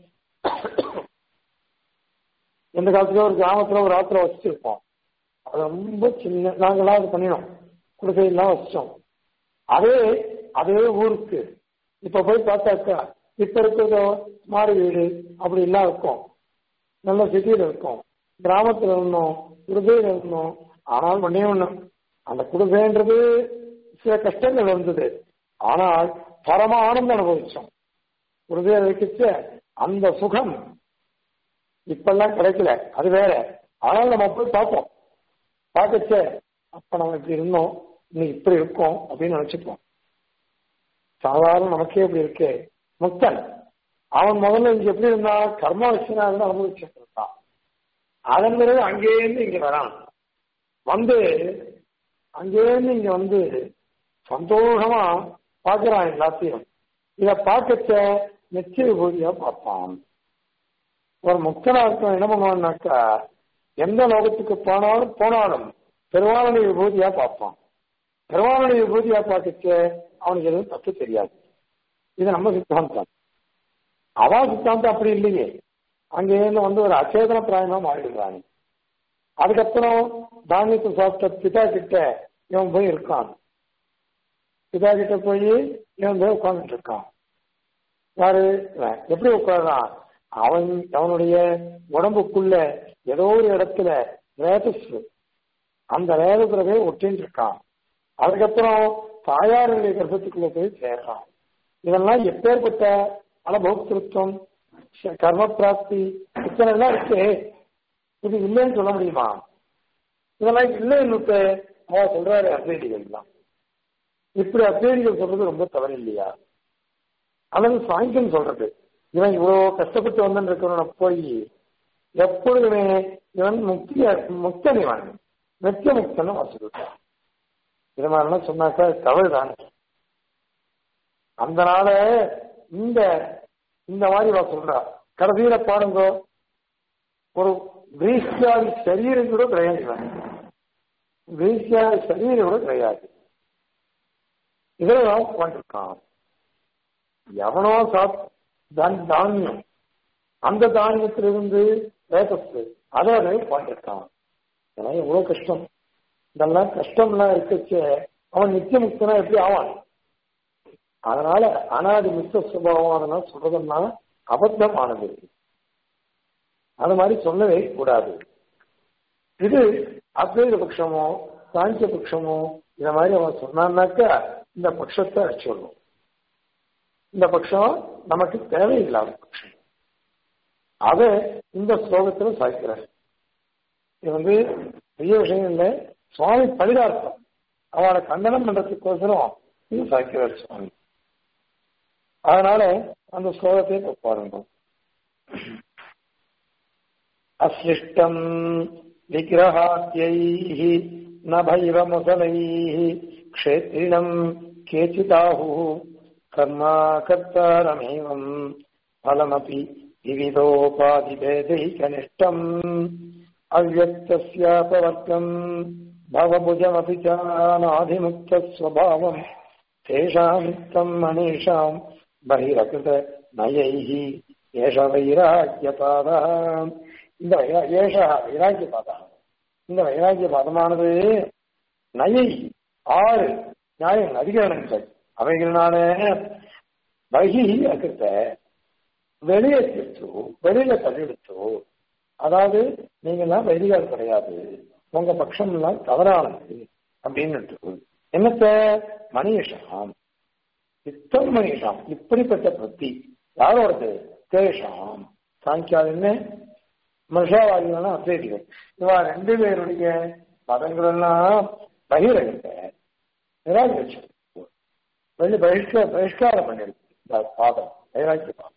எந்த காலத்துல ஒரு கிராமத்துல ஒரு ஆத்துல வச்சுருப்போம் அது ரொம்ப சின்ன நாங்களாம் அது பண்ணினோம் குடிசையெல்லாம் வச்சோம் அதே அதே ஊருக்கு இப்ப போய் பார்த்தாக்கா இப்ப இருக்கிறதோ மாறு வீடு அப்படி எல்லாம் இருக்கும் நல்ல சிட்டியில இருக்கும் கிராமத்துல இருந்தோம் குடிசையில இருந்தோம் ஆனால் பண்ணே ஒண்ணும் அந்த குடிசைன்றது சில கஷ்டங்கள் இருந்தது ஆனால் பரம ஆனந்தம் அனுபவிச்சோம் குடிசையை வைக்கிச்ச அந்த சுகம் இப்பெல்லாம் கிடைக்கல அது வேற ஆனால் நம்ம போய் பார்ப்போம் பார்க்கச்ச அப்ப நம்ம இப்படி இருந்தோம் இன்னைக்கு இப்படி இருக்கோம் அப்படின்னு நினைச்சுப்போம் சாதாரண நமக்கே இப்படி இருக்கே முக்தன் அவன் முதல்ல இங்க எப்படி இருந்தான் கர்ம வச்சுனா அனுபவிச்சுட்டு இருந்தான் அதன் பிறகு அங்கேயிருந்து இங்க வரான் வந்து அங்கேயிருந்து இங்க வந்து சந்தோஷமா பார்க்கிறான் எல்லாத்தையும் இத பார்க்கச்ச நிச்சய பூதியா பார்ப்பான் ஒரு முக்தனா இருக்க என்ன பண்ணுவான்னாக்கா எந்த லோகத்துக்கு போனாலும் போனாலும் பெருமாளுடைய விபூதியா பார்ப்பான் பெருமாளுடைய விபூதியா பார்க்கச்ச அவனுக்கு எதுவும் தப்பு தெரியாது இது நம்ம சித்தாந்தம் அவா சித்தாந்தம் அப்படி இல்லையே அங்கேருந்து வந்து ஒரு அச்சேதன பிராயமா மாறிடுறாங்க அதுக்கப்புறம் தானியத்தை சாப்பிட்ட பிதா கிட்ட இவன் போய் இருக்கான் பிதா கிட்ட போய் இவன் போய் உட்கார்ந்துட்டு இருக்கான் யாரு இவன். எப்படி உட்கார்றான் அவன் அவனுடைய உடம்புக்குள்ள ஏதோ ஒரு இடத்துல ரேதஸ் அந்த ரேதத்துல போய் ஒட்டின்னு இருக்கான் அதுக்கப்புறம் தாயாருடைய கர்ப்பத்துக்குள்ள போய் சேர்றான் இதெல்லாம் எப்பேற்பட்ட அனுபவத்திருத்தம் கர்ம பிராப்தி இத்தனை எல்லாம் இருக்கு இது இல்லைன்னு சொல்ல முடியுமா இதெல்லாம் இல்லைன்னு அவ சொல்றாரு அத்வைதிகள் தான் இப்படி அத்வைதிகள் சொல்றது ரொம்ப தவறு இல்லையா அல்லது சாங்கியம் சொல்றது இவன் இவ்வளவு கஷ்டப்பட்டு வந்து இருக்கிறவன போய் எப்பொழுதுமே இவன் முக்கிய முக்தன் இவன் நித்திய முக்தன் அவன் சொல்லிட்டான் இது மாதிரிலாம் சொன்னாக்கா தவறு தானே அதனால இந்த இந்த மாதிரி அவ சொல்றா கடைசியில பாருங்க ஒரு வீசியாதி சரீரம் கூட கிடையாது இவன் வீசியாதி சரீரம் கூட கிடையாது இதில் உட்காந்துருக்கான் எவனோ சாப் தான் தானியம் அந்த தானியத்திலிருந்து வேகஸ்து அதை அதை உட்காந்துருக்கான் இதெல்லாம் எவ்வளவு கஷ்டம் இதெல்லாம் கஷ்டம்லாம் இருக்கச்ச அவன் நித்திய முக்தனா எப்படி ஆவான் அதனால அனாதி முக்த சுபாவம் அதெல்லாம் சொல்றதுன்னா அபத்தமானது அது மாதிரி சொல்லவே கூடாது இது அத்வைத பட்சமோ சாங்கிய பட்சமோ இந்த மாதிரி அவன் சொன்னான்னாக்கா இந்த பட்சத்தை சொல்லணும் இந்த பட்சம் நமக்கு தேவையில்லாத பட்சம் அத இந்த ஸ்லோகத்துல சாய்க்கிறார் இது வந்து பெரிய விஷயம் இல்லை சுவாமி பரிதார்த்தம் அவளை கண்டனம் பண்றதுக்கோசரம் இது சாய்க்கிறார் சுவாமி அதனால அந்த ஸ்லோகத்தை பாருங்க அசிஷ்டம் விக்கிரகாத்யைः நபைவமுசலைः க்ஷேத்ரிணம் கேச்சிதாहुः கர்மா கர்த்தாரமேவம் फलमपि विविधोपाधिभेदैकनिष्ठम् अव्यक्तस्यापवर्गम् भवभुजमपि च अनाधिमुक्तस्वभावम् तेषामित्तम् मनीषाम् बहिरकृत नयैः एष வைராக்கியபாதா இந்த வைரா ஏஷ வைராக்கியபாதா இந்த வைராக்கிய பாதமானது நயை ஆறு நியாயம் அதிகாரங்கள் அவைகளினால பகி அகிருத்த வெளியே திருச்சோ வெளியில தள்ளிடுச்சோ அதாவது நீங்க எல்லாம் வைதிகார் கிடையாது உங்க பட்சம் எல்லாம் தவறானது அப்படின்னு என்னத்த மணியஷாம் இத்தம் மணியஷாம் இப்படிப்பட்ட புத்தி யாரோடது தேஷாம் சாங்கியால் என்ன மனுஷாவாதிகள்லாம் அத்வைதிகள் இவா ரெண்டு பேருடைய மதங்கள் எல்லாம் பகிரங்க நிராகரிச்சு வெளி பகிஷ்க பகிஷ்காரம் பண்ணிருக்கு இந்த பாதம் வைராக்கிய பாதம்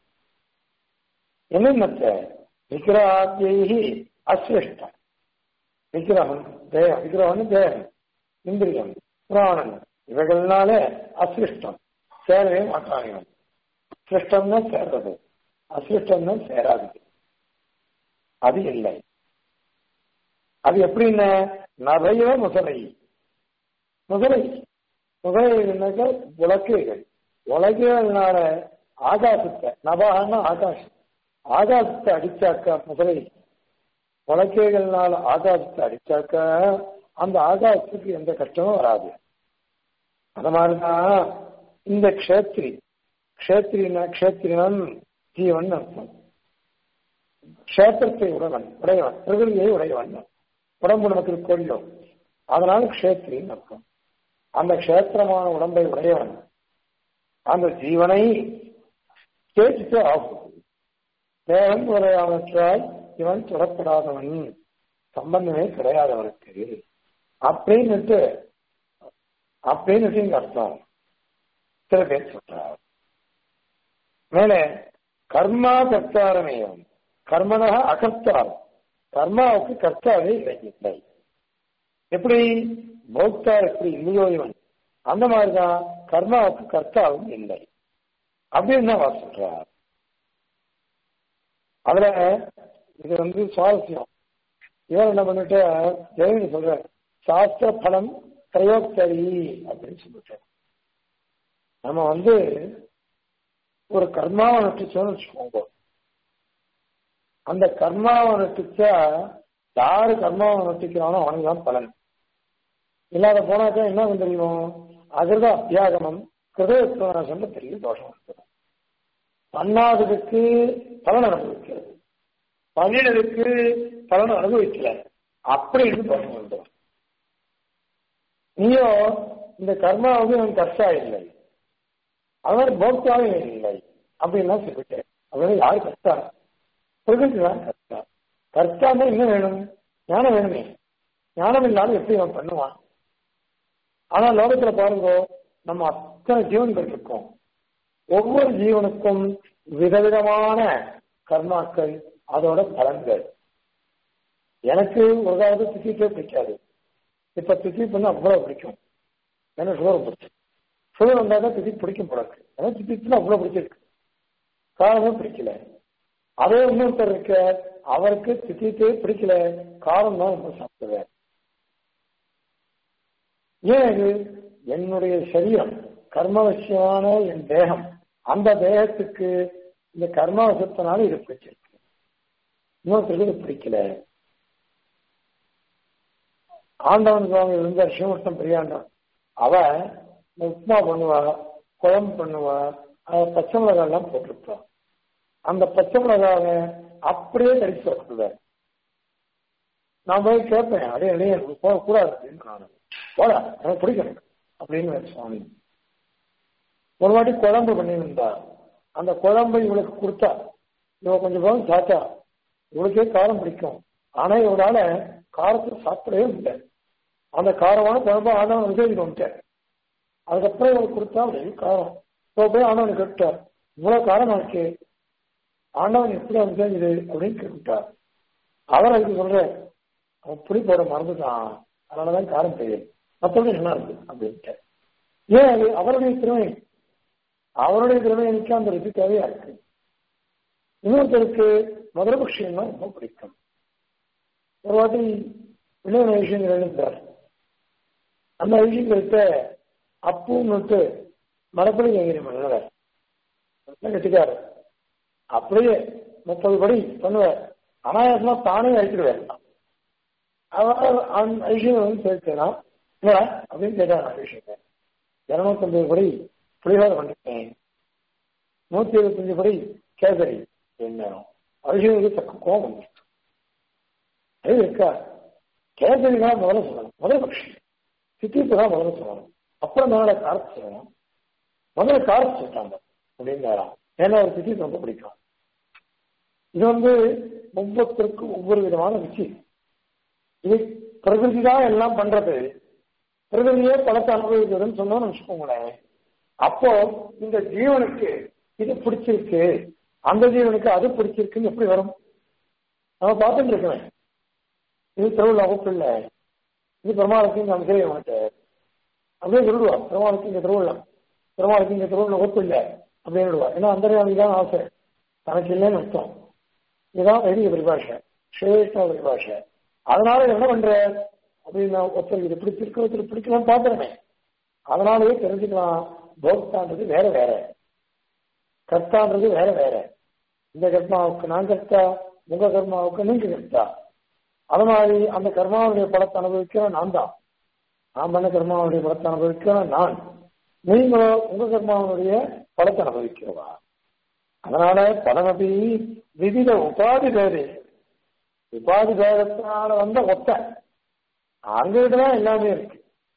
என்னென்ன விக்கிரகாத்தியை அசிருஷ்டம் விக்கிரகம் தேகம் விக்கிரகம் தேகம் இந்திரியம் புராணம் இவைகள்னால அசிருஷ்டம் சேரவே மாட்டாங்க சிருஷ்டம்னா சேர்றது அசிருஷ்டம்னா சேராது அது இல்லை அது எப்படின்னு நிறைய முசலை முசலை முசலைனாக்க உலக்கைகள் உலகைகள்னால ஆகாசத்தை நபாகன்னா ஆகாசம் ஆகாசத்தை அடிச்சாக்கா முதலை உலக்கைகள்னால ஆகாசத்தை அடிச்சாக்கா அந்த ஆகாசத்துக்கு எந்த கஷ்டமும் வராது அது மாதிரிதான் இந்த க்ஷேத்ரி க்ஷேத்ரினா க்ஷேத்ரினன் ஜீவன் அர்த்தம் க்ஷேத்திரத்தை உடையவன் உடையவன் பிரகிருதியை உடையவன் உடம்பு நமக்கு கொள்ளும் அதனால க்ஷேத்ரின்னு அர்த்தம் அந்த க்ஷேத்திரமான உடம்பை உடையவன் அந்த ஜீவனை கேட்டுட்டு ஆகும் தேவன் உரையானற்றால் இவன் தொடப்படாதவன் சம்பந்தமே கிடையாதவனுக்கு அப்படின்னுட்டு அப்படின்னுட்டு இங்க அர்த்தம் சில பேர் சொல்றார் மேல கர்மா கர்த்தாரமேயம் கர்மனக அகர்த்தாரம் கர்மாவுக்கு கர்த்தாவே இல்லை எப்படி பௌத்தா எப்படி இல்லையோ இவன் அந்த மாதிரிதான் கர்மாவுக்கு கர்த்தாவும் இல்லை அப்படின்னு தான் சொல்றார் அதுல இது வந்து சுவாரஸ்யம் இவர் என்ன பண்ணிட்டு ஜெயமணி சொல்ற சாஸ்திர பலம் பிரயோக்தரி அப்படின்னு சொல்லிட்டார் நம்ம வந்து ஒரு கர்மாவை நட்டுச்சோன்னு வச்சுக்கோங்க அந்த கர்மாவை நட்டுச்சா யாரு கர்மாவை நட்டுக்கிறானோ அவனுக்கு தான் பலன் இல்லாத போனாக்கா என்ன தெரியும் அகிருத அத்தியாகமம் கிருதோத்வனாசம் பெரிய தோஷம் இருக்குது பண்ணாததுக்கு பலன் அனுபவிக்கிறது பண்ணினதுக்கு பலன் அனுபவிக்கல அப்படின்னு தோஷம் வந்துடும் நீயோ இந்த கர்மா வந்து அவன் கர்த்தா இல்லை அவர் போக்தாவே இல்லை அப்படின்லாம் சொல்லிட்டேன் அவன் யார் கர்த்தா பிரகிருதி தான் கர்த்தா கர்த்தான்னா என்ன வேணும் ஞானம் வேணுமே ஞானம் இல்லாமல் எப்படி அவன் பண்ணுவான் ஆனா லோகத்துல பாருங்க நம்ம அத்தனை ஜீவன்கள் இருக்கோம் ஒவ்வொரு ஜீவனுக்கும் விதவிதமான கர்மாக்கள் அதோட பலன்கள் எனக்கு ஒரு காலத்து திட்டிக்கே பிடிக்காது இப்ப திட்டி பண்ண அவ்வளவு பிடிக்கும் எனக்கு சுகர் பிடிக்கும் சுகர் வந்தால் தான் திட்டி பிடிக்கும் போலக்கு ஏன்னா திட்டிச்சுன்னா அவ்வளவு பிடிச்சிருக்கு காரமே பிடிக்கல அதே இன்னொருத்தர் இருக்க அவருக்கு திட்டித்தே பிடிக்கல காரம் தான் ரொம்ப சாப்பிடுவேன் ஏன் இது என்னுடைய சரீரம் கர்மவசியமான என் தேகம் அந்த தேகத்துக்கு இந்த கர்மவசத்தினால இது பிடிச்சிருக்கு இன்னொருத்தருக்கு இது பிடிக்கல ஆண்டவன் சுவாமி இருந்த சிவமட்டம் பெரியாண்டவன் அவ உப்மா பண்ணுவா குழம்பு பண்ணுவா பச்சை மிளகாய் எல்லாம் போட்டிருப்பான் அந்த பச்சை மிளகாவை அப்படியே கடிச்சு வைக்கிறார் நான் போய் கேட்பேன் அடே அடையே போகக்கூடாது அப்படின்னு நான் போடா எனக்கு பிடிக்கணும் அப்படின்னு சுவாமி ஒரு வாட்டி குழம்பு பண்ணியிருந்தா அந்த குழம்பு இவளுக்கு கொடுத்தா இவ கொஞ்சம் கொஞ்சம் சாத்தா இவளுக்கே காரம் பிடிக்கும் ஆனா இவளால காரத்தை சாப்பிடவே முடியல அந்த காரமான குழம்பு ஆனவன் விஜய் வந்துட்டேன் அதுக்கப்புறம் இவளுக்கு கொடுத்தா அப்படியே காரம் இப்போ போய் ஆனவன் கேட்டார் இவ்வளவு காரம் இருக்கு ஆண்டவன் எப்படி வந்து இது அப்படின்னு கேட்டார் அவர் அதுக்கு சொல்றேன் அவன் புளி போட மறந்துட்டான் அதனாலதான் காரம் தெரியும் மற்றபடி நல்லா இருக்கு அப்படின்ட்டு ஏன் அது அவருடைய திறமை அவருடைய திறமைக்கு அந்த ருசி தேவையா இருக்கு இன்னொருத்தருக்கு மதுரபக்ஷியம்னா ரொம்ப பிடிக்கும் ஒரு வாட்டி வினோத விஷயங்கள் எழுந்தார் அந்த விஷயங்கள்கிட்ட அப்புன்னுட்டு மரப்படி எங்கிரி மன்னவர் கட்டிக்காரு அப்படியே முப்பது படி பண்ணுவார் அனாயாசமா தானே அழிச்சிடுவார் அவர் அந்த ஐஷியம் வந்து சேர்த்தேனா இல்லையா அப்படின்னு கேட்டார் ஐஷியத்தை இருநூத்தம்பது படி புலிகார பண்ணிட்டேன் நூத்தி இருபத்தஞ்சு படி கேசரி என்ன ஐஷியனுக்கு தக்க கோபம் வந்துச்சு அது இருக்கா கேசரி தான் முதல்ல சொல்லணும் முதல் பட்சி சித்திப்பு தான் முதல்ல சொல்லணும் அப்புறம் மேல காரத்து சொல்லணும் முதல்ல காரத்து சொல்லிட்டாங்க அப்படின்னு ஏன்னா ஒரு சித்தி ரொம்ப பிடிக்கும் இது வந்து ஒவ்வொருத்தருக்கும் ஒவ்வொரு விதமான ருச்சி இது பிரகிருதி தான் எல்லாம் பண்றது பிரகிருதியே பழத்தை அனுபவிக்கிறதுன்னு சொன்னோம்னு வச்சுக்கோங்களேன் அப்போ இந்த ஜீவனுக்கு இது பிடிச்சிருக்கு அந்த ஜீவனுக்கு அது பிடிச்சிருக்குன்னு எப்படி வரும் நம்ம பார்த்துட்டு இருக்கேன் இது திருவிழா வகுப்பு இல்லை இது பெருமாளுக்கு நம்ம செய்ய மாட்டேன் அப்படியே சொல்லுவா பெருமாளுக்கு இங்க திருவிழா பெருமாளுக்கு இங்க திருவிழா வகுப்பு இல்லை அப்படின்னு விடுவா ஏன்னா அந்த தான் ஆசை தனக்கு இல்லைன்னு அர்த்தம் இதுதான் பெரிய பரிபாஷை சிரேஷ்ட பரிபாஷை அதனால என்ன பண்ற அப்படின்னு ஒருத்தர் இது பிடிச்சிருக்கு ஒருத்தர் பிடிக்கலாம் பாத்துறமே அதனாலயே தெரிஞ்சுக்கலாம் போக்தான்றது வேற வேற கர்த்தான்றது வேற வேற இந்த கர்மாவுக்கு நான் கர்த்தா உங்க கர்மாவுக்கு நீங்க கர்த்தா அது மாதிரி அந்த கர்மாவுடைய படத்தை அனுபவிக்கிற நான் தான் நான் பண்ண கர்மாவுடைய படத்தை அனுபவிக்கிற நான் நீங்களோ உங்க கர்மாவுடைய படத்தை அனுபவிக்கிறவா அதனால பலமபி விவித உபாதி பேரு உபாதி பேதத்தினால வந்த ஒத்த அங்கதான் எல்லாமே இருக்கு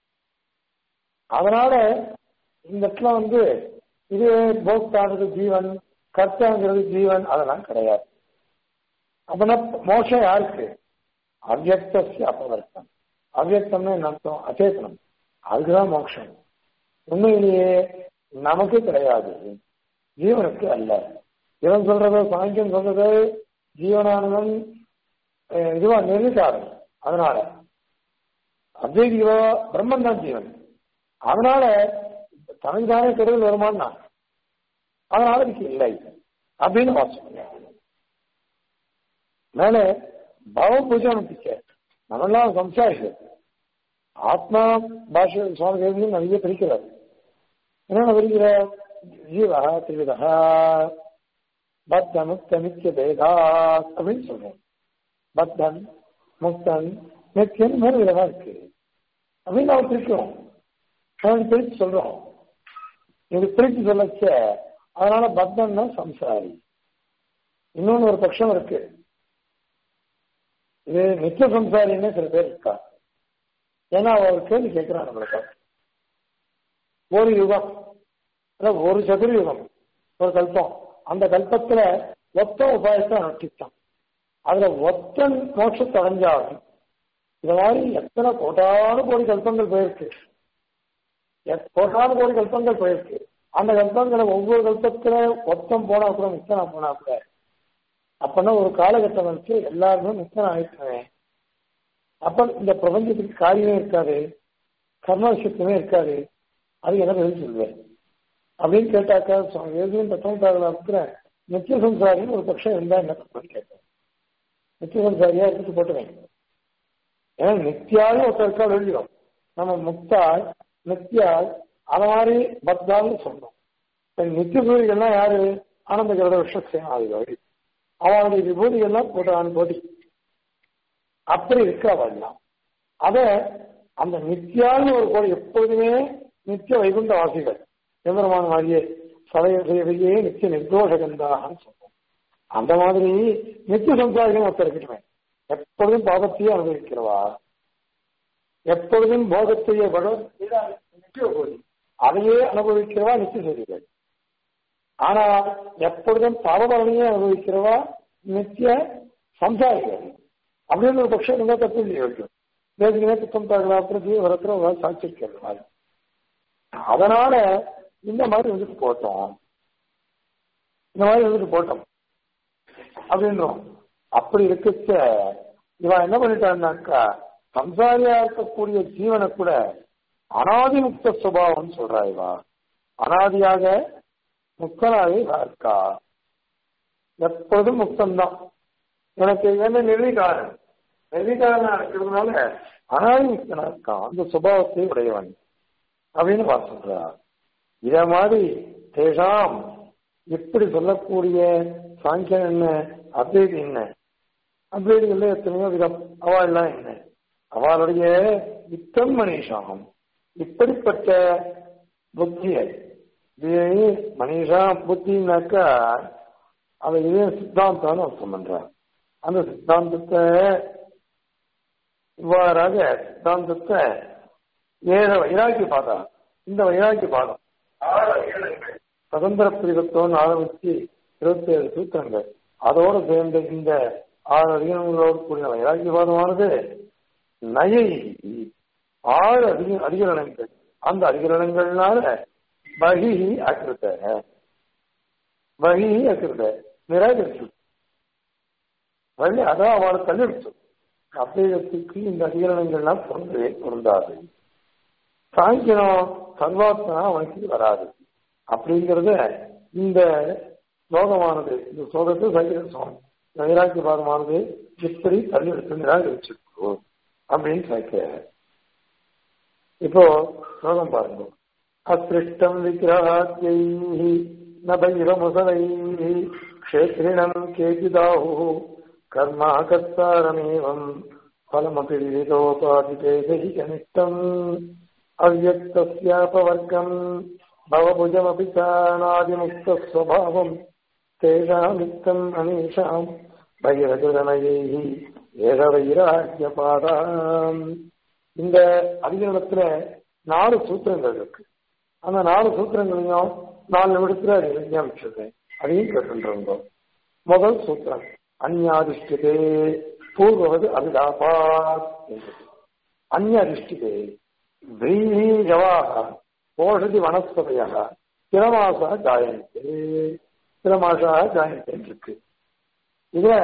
அதனால இந்த இடத்துல வந்து இது போக்தானது ஜீவன் கர்த்தாங்கிறது ஜீவன் அதெல்லாம் கிடையாது அப்படின்னா மோஷம் யாருக்கு அவ்வக்தசிய அபவர்த்தம் அவ்வக்தம்னு என்ன அர்த்தம் அச்சேதனம் அதுக்குதான் மோட்சம் உண்மையிலேயே நமக்கு கிடையாது ஜீவனுக்கு அல்ல இவன் சொல்றது சாங்கியம் சொல்றது ஜீவனானவன் இதுவா நிர்விசாரம் அதனால அத்வைதிகவா பிரம்மன் தான் ஜீவன் அதனால தனக்கு தானே கருவில் வருமானா அதனால இதுக்கு இல்லை அப்படின்னு வாசிங்க மேல பவ பூஜை அனுப்பிச்ச நம்மெல்லாம் சம்சாரிகள் ஆத்மா பாஷை சுவாமி தேவதையும் நிறைய பிரிக்கிறார் என்னென்ன பிரிக்கிற ஜீவா திரிவிதா பத்த முக்த நித்திய பேதா அப்படின்னு சொல்றோம் பத்தன் முக்தன் நித்தியன் மூணு விதமா இருக்கு அப்படின்னு நம்ம பிரிக்கிறோம் அவனுக்கு பிரித்து சொல்றோம் இது பிரித்து சொல்லச்ச அதனால பக்தன்னா சம்சாரி இன்னொன்னு ஒரு பட்சம் இருக்கு இது நித்திய சம்சாரின்னு சில பேர் இருக்கா ஏன்னா அவ ஒரு கேள்வி கேட்கிறான் நம்மளுக்கு ஒரு யுகம் அதாவது ஒரு சதுர்யுகம் ஒரு கல்பம் அந்த கல்பத்துல ஒத்த உபாயத்தை அனுஷ்டித்தான் அதுல ஒத்தன் மோட்சத்தை அடைஞ்சாலும் இந்த மாதிரி எத்தனை கோட்டான கோடி கல்பங்கள் போயிருக்கு எத்- கோட்டான கோடி கல்பங்கள் போயிருக்கு அந்த கல்பங்களை ஒவ்வொரு கல்பத்துல ஒத்தம் போனா கூட முத்தனா போனா கூட அப்பன்னா ஒரு காலகட்டம் வச்சு எல்லாருமே முத்தனா ஆயிட்டுருவேன் அப்ப இந்த பிரபஞ்சத்துக்கு காரியமே இருக்காது கர்மவசியத்துமே இருக்காது அது என்ன பதில் சொல்லுவேன் அப்படின்னு கேட்டாக்கா சுவாமி எழுதியும் தத்துவத்தாரில் இருக்கிற நித்திய சம்சாரின்னு ஒரு பட்சம் இருந்தா என்ன தப்புன்னு கேட்டேன் நித்திய சம்சாரியா எடுத்து போட்டுவேன் ஏன்னா நித்தியாலும் ஒருத்தர் இருக்கா எழுதிடும் நம்ம முக்தாள் நித்தியாள் அது மாதிரி பக்தாள்னு சொன்னோம் இப்ப நித்திய சூரியர்கள்லாம் யாரு ஆனந்த கிரத விஷயம் அவனுடைய விபூதிகள்லாம் போட்டான் போட்டி அப்படி இருக்கு அவெல்லாம் அத அந்த நித்தியான்னு ஒரு கோடி எப்பொழுதுமே நித்திய வைகுண்ட வாசிகள் எம்பெருமான மாதிரியே சதய சேவையே நித்திய நிர்தோஷகந்தாகன்னு சொல்றோம் அந்த மாதிரி நித்திய சம்சாரிகள் ஒருத்தர் இருக்கட்டுமே எப்பொழுதும் பாவத்தையே அனுபவிக்கிறவா எப்பொழுதும் போகத்தையே பகவத் நித்திய கோடி அதையே அனுபவிக்கிறவா நித்திய செய்திகள் ஆனா எப்பொழுதும் பாவபலனையே அனுபவிக்கிறவா நித்திய சம்சாரிகள் அப்படின்னு ஒரு பட்சம் இருந்தா தப்பு இல்லையோ வேதிகளே குத்தம் தாக்கலாத்திரம் ஜீவரத்துல சாட்சி இருக்கிறது அதனால இந்த மாதிரி வந்துட்டு போட்டோம் இந்த மாதிரி வந்துட்டு போட்டோம் அப்படின்றோம் அப்படி இருக்கச்ச இவன் என்ன பண்ணிட்டான்னாக்கா சம்சாரியா இருக்கக்கூடிய ஜீவனை கூட அனாதி முக்த சுபாவம் சொல்றா இவா அனாதியாக முக்தனாவே இவா இருக்கா எப்பொழுதும் முக்தம்தான் எனக்கு என்ன நிர்வீகாரன் நிர்வீகாரனா இருக்கிறதுனால அனாதி முக்தனா இருக்கான் அந்த சுபாவத்தை உடையவன் அப்படின்னு பார்த்து சொல்றார் இத மாதிரி தேஷாம் இப்படி சொல்லக்கூடிய சாங்கியம் என்ன அத்வைதி என்ன அத்வைதிகள் எத்தனையோ விதம் அவெல்லாம் என்ன அவளுடைய யுத்தம் மனிஷாம் இப்படிப்பட்ட புத்தியை இது மனிஷா புத்தினாக்கா அதை இதே சித்தாந்தான்னு அர்த்தம் பண்றார் அந்த சித்தாந்தத்தை இவ்வாறாக சித்தாந்தத்தை ஏழ வைராக்கி பாதம் இந்த வைராக்கி பாதம் சுதந்திர பிரிவத்தோன்னு ஆரம்பிச்சு இருபத்தி ஏழு சூத்திரங்கள் அதோடு சேர்ந்த இந்த ஆறு அதிகங்களோடு கூடிய வைராக்கி பாதமானது நயை ஆறு அதிக அதிகரணங்கள் அந்த அதிகரணங்கள்னால பகி அக்கிருத்த பகி அக்கிருத்த நிராகரிச்சு வழி அதான் அவளை தள்ளிடுச்சு அத்வைதத்துக்கு இந்த அதிகரணங்கள்லாம் பொருந்தவே பொருந்தாது சாங்கியம் சர்வாத்மா அவனுக்கு வராது அப்படிங்கிறத இந்த ஸ்லோகமானது இந்த ஸ்லோகத்தை சங்கீத சுவாமி வைராக்கியபாதமானது இப்படி தள்ளி எடுத்து நிராகரிச்சிருக்கோ அப்படின்னு சேர்க்க இப்போ ஸ்லோகம் பாருங்க அசிருஷ்டம் விக்கிரகாத்யை நபைரமுசலை க்ஷேத்ரிணம் கேதிதாஹு கர்மா கர்த்தாரமேவம் फलमपि विदितोपाधिपेदहिकनिष्ठम् अव्यक्तस्यापवर्गम् भवभुजमपि चानादिमुक्तस्वभावम् तेषामित्तम् अनीषाम् भैरजुरनयैः ஏக வைராக்கியபாதாம் இந்த அதிகரணத்துல நாலு சூத்திரங்கள் இருக்கு அந்த நாலு சூத்திரங்களையும் நாலு நிமிடத்துல அது விஞ்ஞாபிச்சிருக்கேன் அதையும் கேட்டுருந்தோம் முதல் சூத்திரம் அந்யாதிஷ்டதே பூர்வது அபிலாபாத் அந்நியதிஷ்டிதே व्रीहि जवाः ओषधि वनस्पतयः स्थिरमासः जायन्ते ஸ்திரமாசாக ஜாயந்தேன் இருக்கு இதுல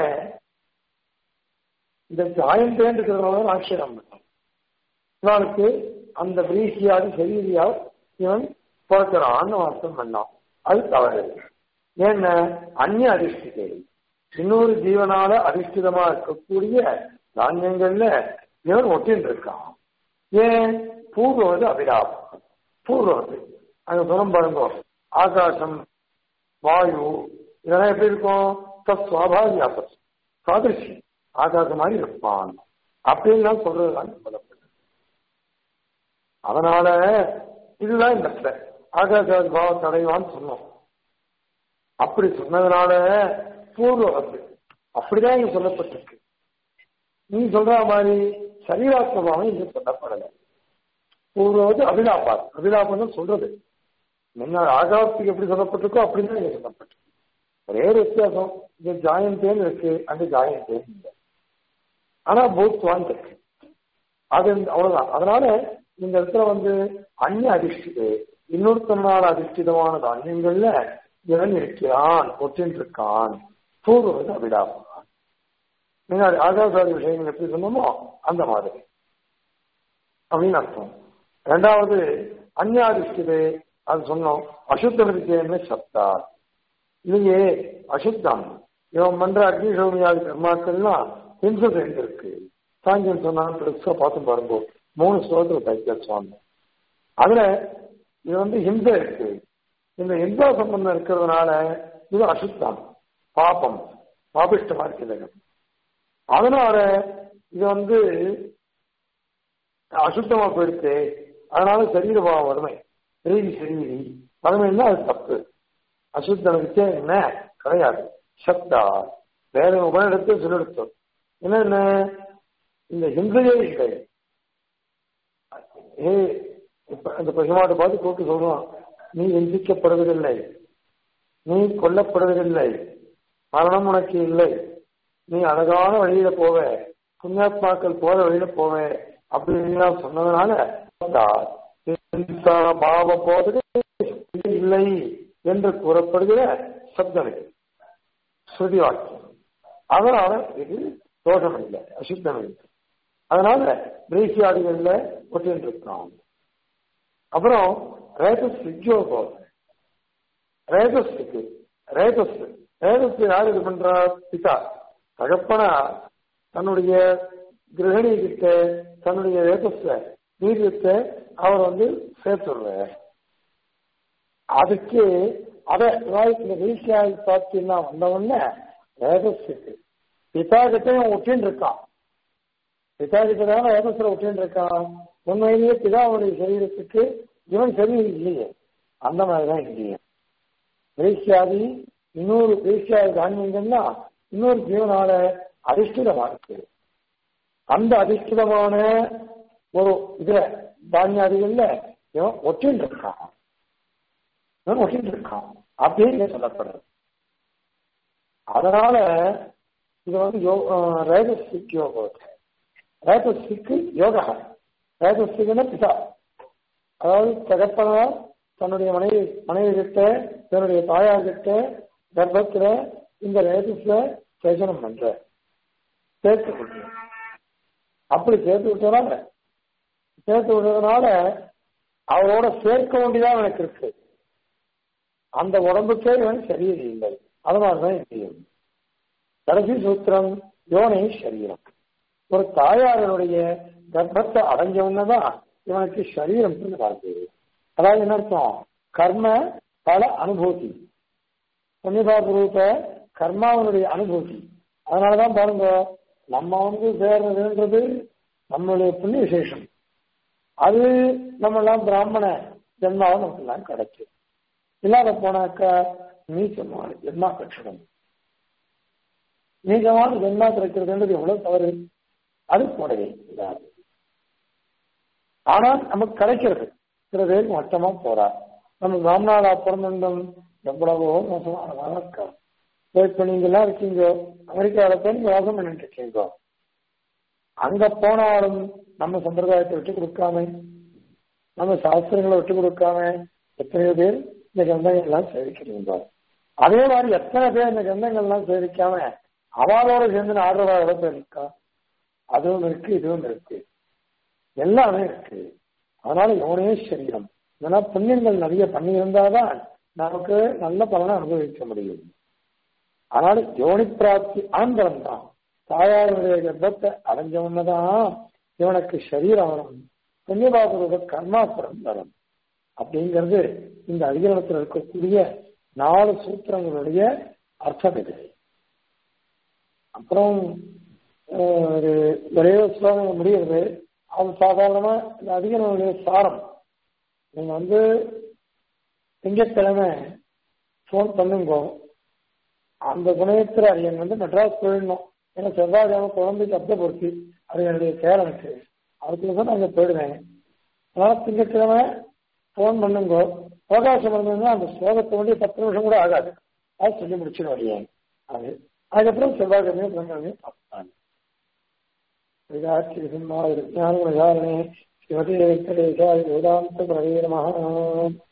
இந்த ஜாயந்தேன் இருக்கிறவங்க ஆட்சேபம் பண்ணோம் இவனுக்கு அந்த பிரீசியாவது சரீரியா இவன் பிறக்கிறான்னு அர்த்தம் பண்ணான் அது தவறு ஏன்னா அந்நிய அதிஷ்டிதை இன்னொரு ஜீவனால அதிஷ்டிதமா இருக்கக்கூடிய தானியங்கள்ல இவன் ஒட்டின்னு இருக்கான் ஏன் பூர்வது அபிலாபம் பூர்வது அங்க சொல்லும் பாருங்க ஆகாசம் வாயு இதெல்லாம் எப்படி இருக்கும் சுவாபாவியாபம் சாதிருஷ்யம் ஆகாசம் மாதிரி இருப்பான் அப்படின்னு சொல்றதுதான் சொல்லப்படுது அதனால இதுதான் இந்த இடத்துல ஆகாசாதி பாவத்தை அடைவான்னு சொன்னோம் அப்படி சொன்னதுனால பூர்வத்து அப்படிதான் இங்க சொல்லப்பட்டிருக்கு நீ சொல்ற மாதிரி சரீராத்மபாவம் இங்க சொல்லப்படலை பூர்வது அபிலாபா அபிலாபம் சொல்றது முன்ன ஆகாசத்துக்கு எப்படி சொல்லப்பட்டிருக்கோ அப்படிதான் இங்க சொல்லப்பட்டிருக்கு ஒரே ஒரு வித்தியாசம் இங்க ஜாயந்தேன்னு இருக்கு அங்க ஜாயந்தேன் இல்லை ஆனா பூத்வான் இருக்கு அது அவ்வளவுதான் அதனால இந்த இடத்துல வந்து அந்நிய அதிர்ஷ்டிது இன்னொருத்தனால அதிர்ஷ்டிதமான தானியங்கள்ல இவன் இருக்கிறான் ஒற்றின் இருக்கான் பூர்வது அபிலாபம் நீங்க ஆகாசாதி விஷயங்கள் எப்படி சொன்னோமோ அந்த மாதிரி அப்படின்னு அர்த்தம் ரெண்டாவது அந்நாதிஷ்டிது அது சொன்னோம் அசுத்த விருத்தியன்னு சப்தா இல்லையே அசுத்தம் இவன் பண்ற அக்னிசோமியாதி கர்மாக்கள்லாம் ஹிம்சை சேர்ந்திருக்கு சாங்கியம் சொன்னாலும் பெருசா பார்த்து பாருங்க மூணு ஸ்லோகத்துல தைக்கல் சுவாமி அதுல இது வந்து ஹிம்சை இருக்கு இந்த ஹிம்சா சம்பந்தம் இருக்கிறதுனால இது அசுத்தம் பாபம் பாபிஷ்டமா இருக்கிறது அதனால இது வந்து அசுத்தமா போயிடுச்சு அதனால சரீரபாவம் வறுமை சரி சரி வறுமைன்னா அது தப்பு அசுத்தனுக்கு என்ன கிடையாது சப்தா வேற உபநிடத்தை சொல்லெடுத்தோம் என்னென்ன இந்த ஹிம்சையே இல்லை ஏ இப்ப அந்த பசுமாட்டை பார்த்து கூப்பிட்டு சொல்றான் நீ ஹிம்சிக்கப்படுவதில்லை நீ கொல்லப்படுவதில்லை மரணம் உனக்கு இல்லை நீ அழகான வழியில போவ புண்ணியாத்மாக்கள் போற வழியில போவ அப்படின்னு சொன்னதுனால பாவ போது இல்லை என்று கூறப்படுகிற சப்தம் இது ஸ்ருதி வாக்கியம் அதனால இது தோஷம் இல்லை அசுத்தம் இல்லை அதனால பிரேசியாடிகள்ல ஒட்டின்னு இருக்கிறோம் அப்புறம் ரேதஸ் விஜயோகோ ரேதஸுக்கு ரேதஸ் ரேதஸ் யார் இது பண்றா பிதா தகப்பனா தன்னுடைய கிரகணி கிட்ட தன்னுடைய ரேதஸ வீரியத்தை அவர் வந்து சேர்த்துடுறார் அதுக்கு அத இந்த வீழ்ச்சியாய் பார்த்தீங்கன்னா வந்தவொடனே ரேதஸுக்கு பிதா கிட்டையும் ஒட்டின்னு இருக்கான் பிதா கிட்ட தானே ரேதஸ்ல ஒட்டின்னு இருக்கான் உண்மையிலேயே பிதாவுடைய சரீரத்துக்கு இவன் சரி இல்லையே அந்த மாதிரிதான் இல்லையே வேஷ்யாதி இன்னொரு வேஷ்யாதி தானியங்கள்னா இன்னொரு ஜீவனால அதிஷ்டிதமா இருக்கு அந்த அதிஷ்டிதமான ஒரு இதுல தானியாதிகள்ல இவன் ஒட்டின்னு இருக்கான் இவன் ஒட்டின்னு இருக்கான் அப்படின்னு சொல்லப்படுறது அதனால இது வந்து ரேதஸ்திக் யோகம் ரேதஸ்திக்கு யோகா ரேதஸ்திக்குன்னா பிதா அதாவது தகப்பனா தன்னுடைய மனைவி மனைவி கிட்ட தன்னுடைய தாயார் கிட்ட கர்ப்பத்துல இந்த ரேதஸ்ல சேஷனம் பண்ற சேர்த்து விடுற அப்படி சேர்த்து விட்டதுனால சேர்த்து விட்டதுனால அவரோட சேர்க்க வேண்டியதான் எனக்கு இருக்கு அந்த உடம்புக்கே இவன் சரியில்லை அது மாதிரிதான் தெரியும் கடைசி சூத்திரம் யோனை சரீரம் ஒரு தாயாரனுடைய கர்ப்பத்தை அடைஞ்சவன்னதான் இவனுக்கு சரீரம் வருது அதாவது என்ன அர்த்தம் கர்ம பல அனுபூதி புண்ணியபாபுரூப கர்மாவனுடைய அனுபூதி அதனாலதான் பாருங்க நம்ம வந்து சேர்றதுன்றது நம்மளுடைய புண்ணிய விசேஷம் அது நம்ம எல்லாம் பிராமண ஜென்மாவும் நமக்கு எல்லாம் கிடைக்கும் இல்லாத போனாக்கா நீச்சமான ஜென்மா கட்சிடம் நீச்சமான ஜென்மா கிடைக்கிறதுன்றது எவ்வளவு தவறு அது கூடவே இல்லாது ஆனால் நமக்கு கிடைக்கிறது சில பேர் மட்டமா போறா நம்ம ராம்நாதா பிறந்திருந்தோம் எவ்வளவோ மோசமான இருக்கா இப்ப நீங்க எல்லாம் இருக்கீங்க அமெரிக்காவில போய் நீங்க வாசம் பண்ணிட்டு இருக்கீங்க அங்க போனாலும் நம்ம சம்பிரதாயத்தை விட்டு கொடுக்காம நம்ம சாஸ்திரங்களை விட்டு கொடுக்காம எத்தனையோ பேர் இந்த கிரந்தங்கள் எல்லாம் சேவிக்கிறீங்க அதே மாதிரி எத்தனை பேர் இந்த கிரந்தங்கள் எல்லாம் சேவிக்காம அவளோட சேர்ந்து ஆடுறவா எவ்வளவு பேர் இருக்கா அதுவும் இருக்கு இதுவும் இருக்கு எல்லாமே இருக்கு அதனால எவனே சரீரம் இதெல்லாம் புண்ணியங்கள் நிறைய பண்ணி இருந்தாதான் நமக்கு நல்ல பலனை அனுபவிக்க முடியும் அதனால யோனி பிராப்தி ஆந்திரம் தான் தாயாருடைய கர்ப்பத்தை அடைஞ்சவன்னதான் இவனுக்கு சரீரம் வரும் புண்ணியபாபுரூப கர்மாபுரம் வரும் அப்படிங்கிறது இந்த அதிகாரத்தில் இருக்கக்கூடிய நாலு சூத்திரங்களுடைய அர்த்தம் இது அப்புறம் ஒரு ஒரே ஒரு ஸ்லோகம் முடியுது அது சாதாரணமா இந்த அதிகாரங்களுடைய சாரம் நீங்க வந்து திங்கட்கிழமை ஃபோன் பண்ணுங்க அந்த குணயத்தில் அரியன் வந்து மெட்ராஸ் போயிடணும் ஏன்னா செவ்வாய்க்கிழமை குழந்தைக்கு அப்த பொறுத்து அது என்னுடைய பேரனுக்கு அதுக்குள்ள தான் நான் போயிடுவேன் அதனால திங்கட்கிழமை ஃபோன் பண்ணுங்க அவகாசம் இருந்ததுன்னா அந்த ஸ்லோகத்தை வந்து பத்து நிமிஷம் கூட ஆகாது அது சொல்லி முடிச்சிடும் அடியேன் அது அதுக்கப்புறம் செவ்வாய்க்கிழமையும் புதன்கிழமையும் பார்ப்பாங்க விராட்சி சிம்மா ஞான சிவதே வெங்கடேஷாய வேதாந்த பிரவீரமாக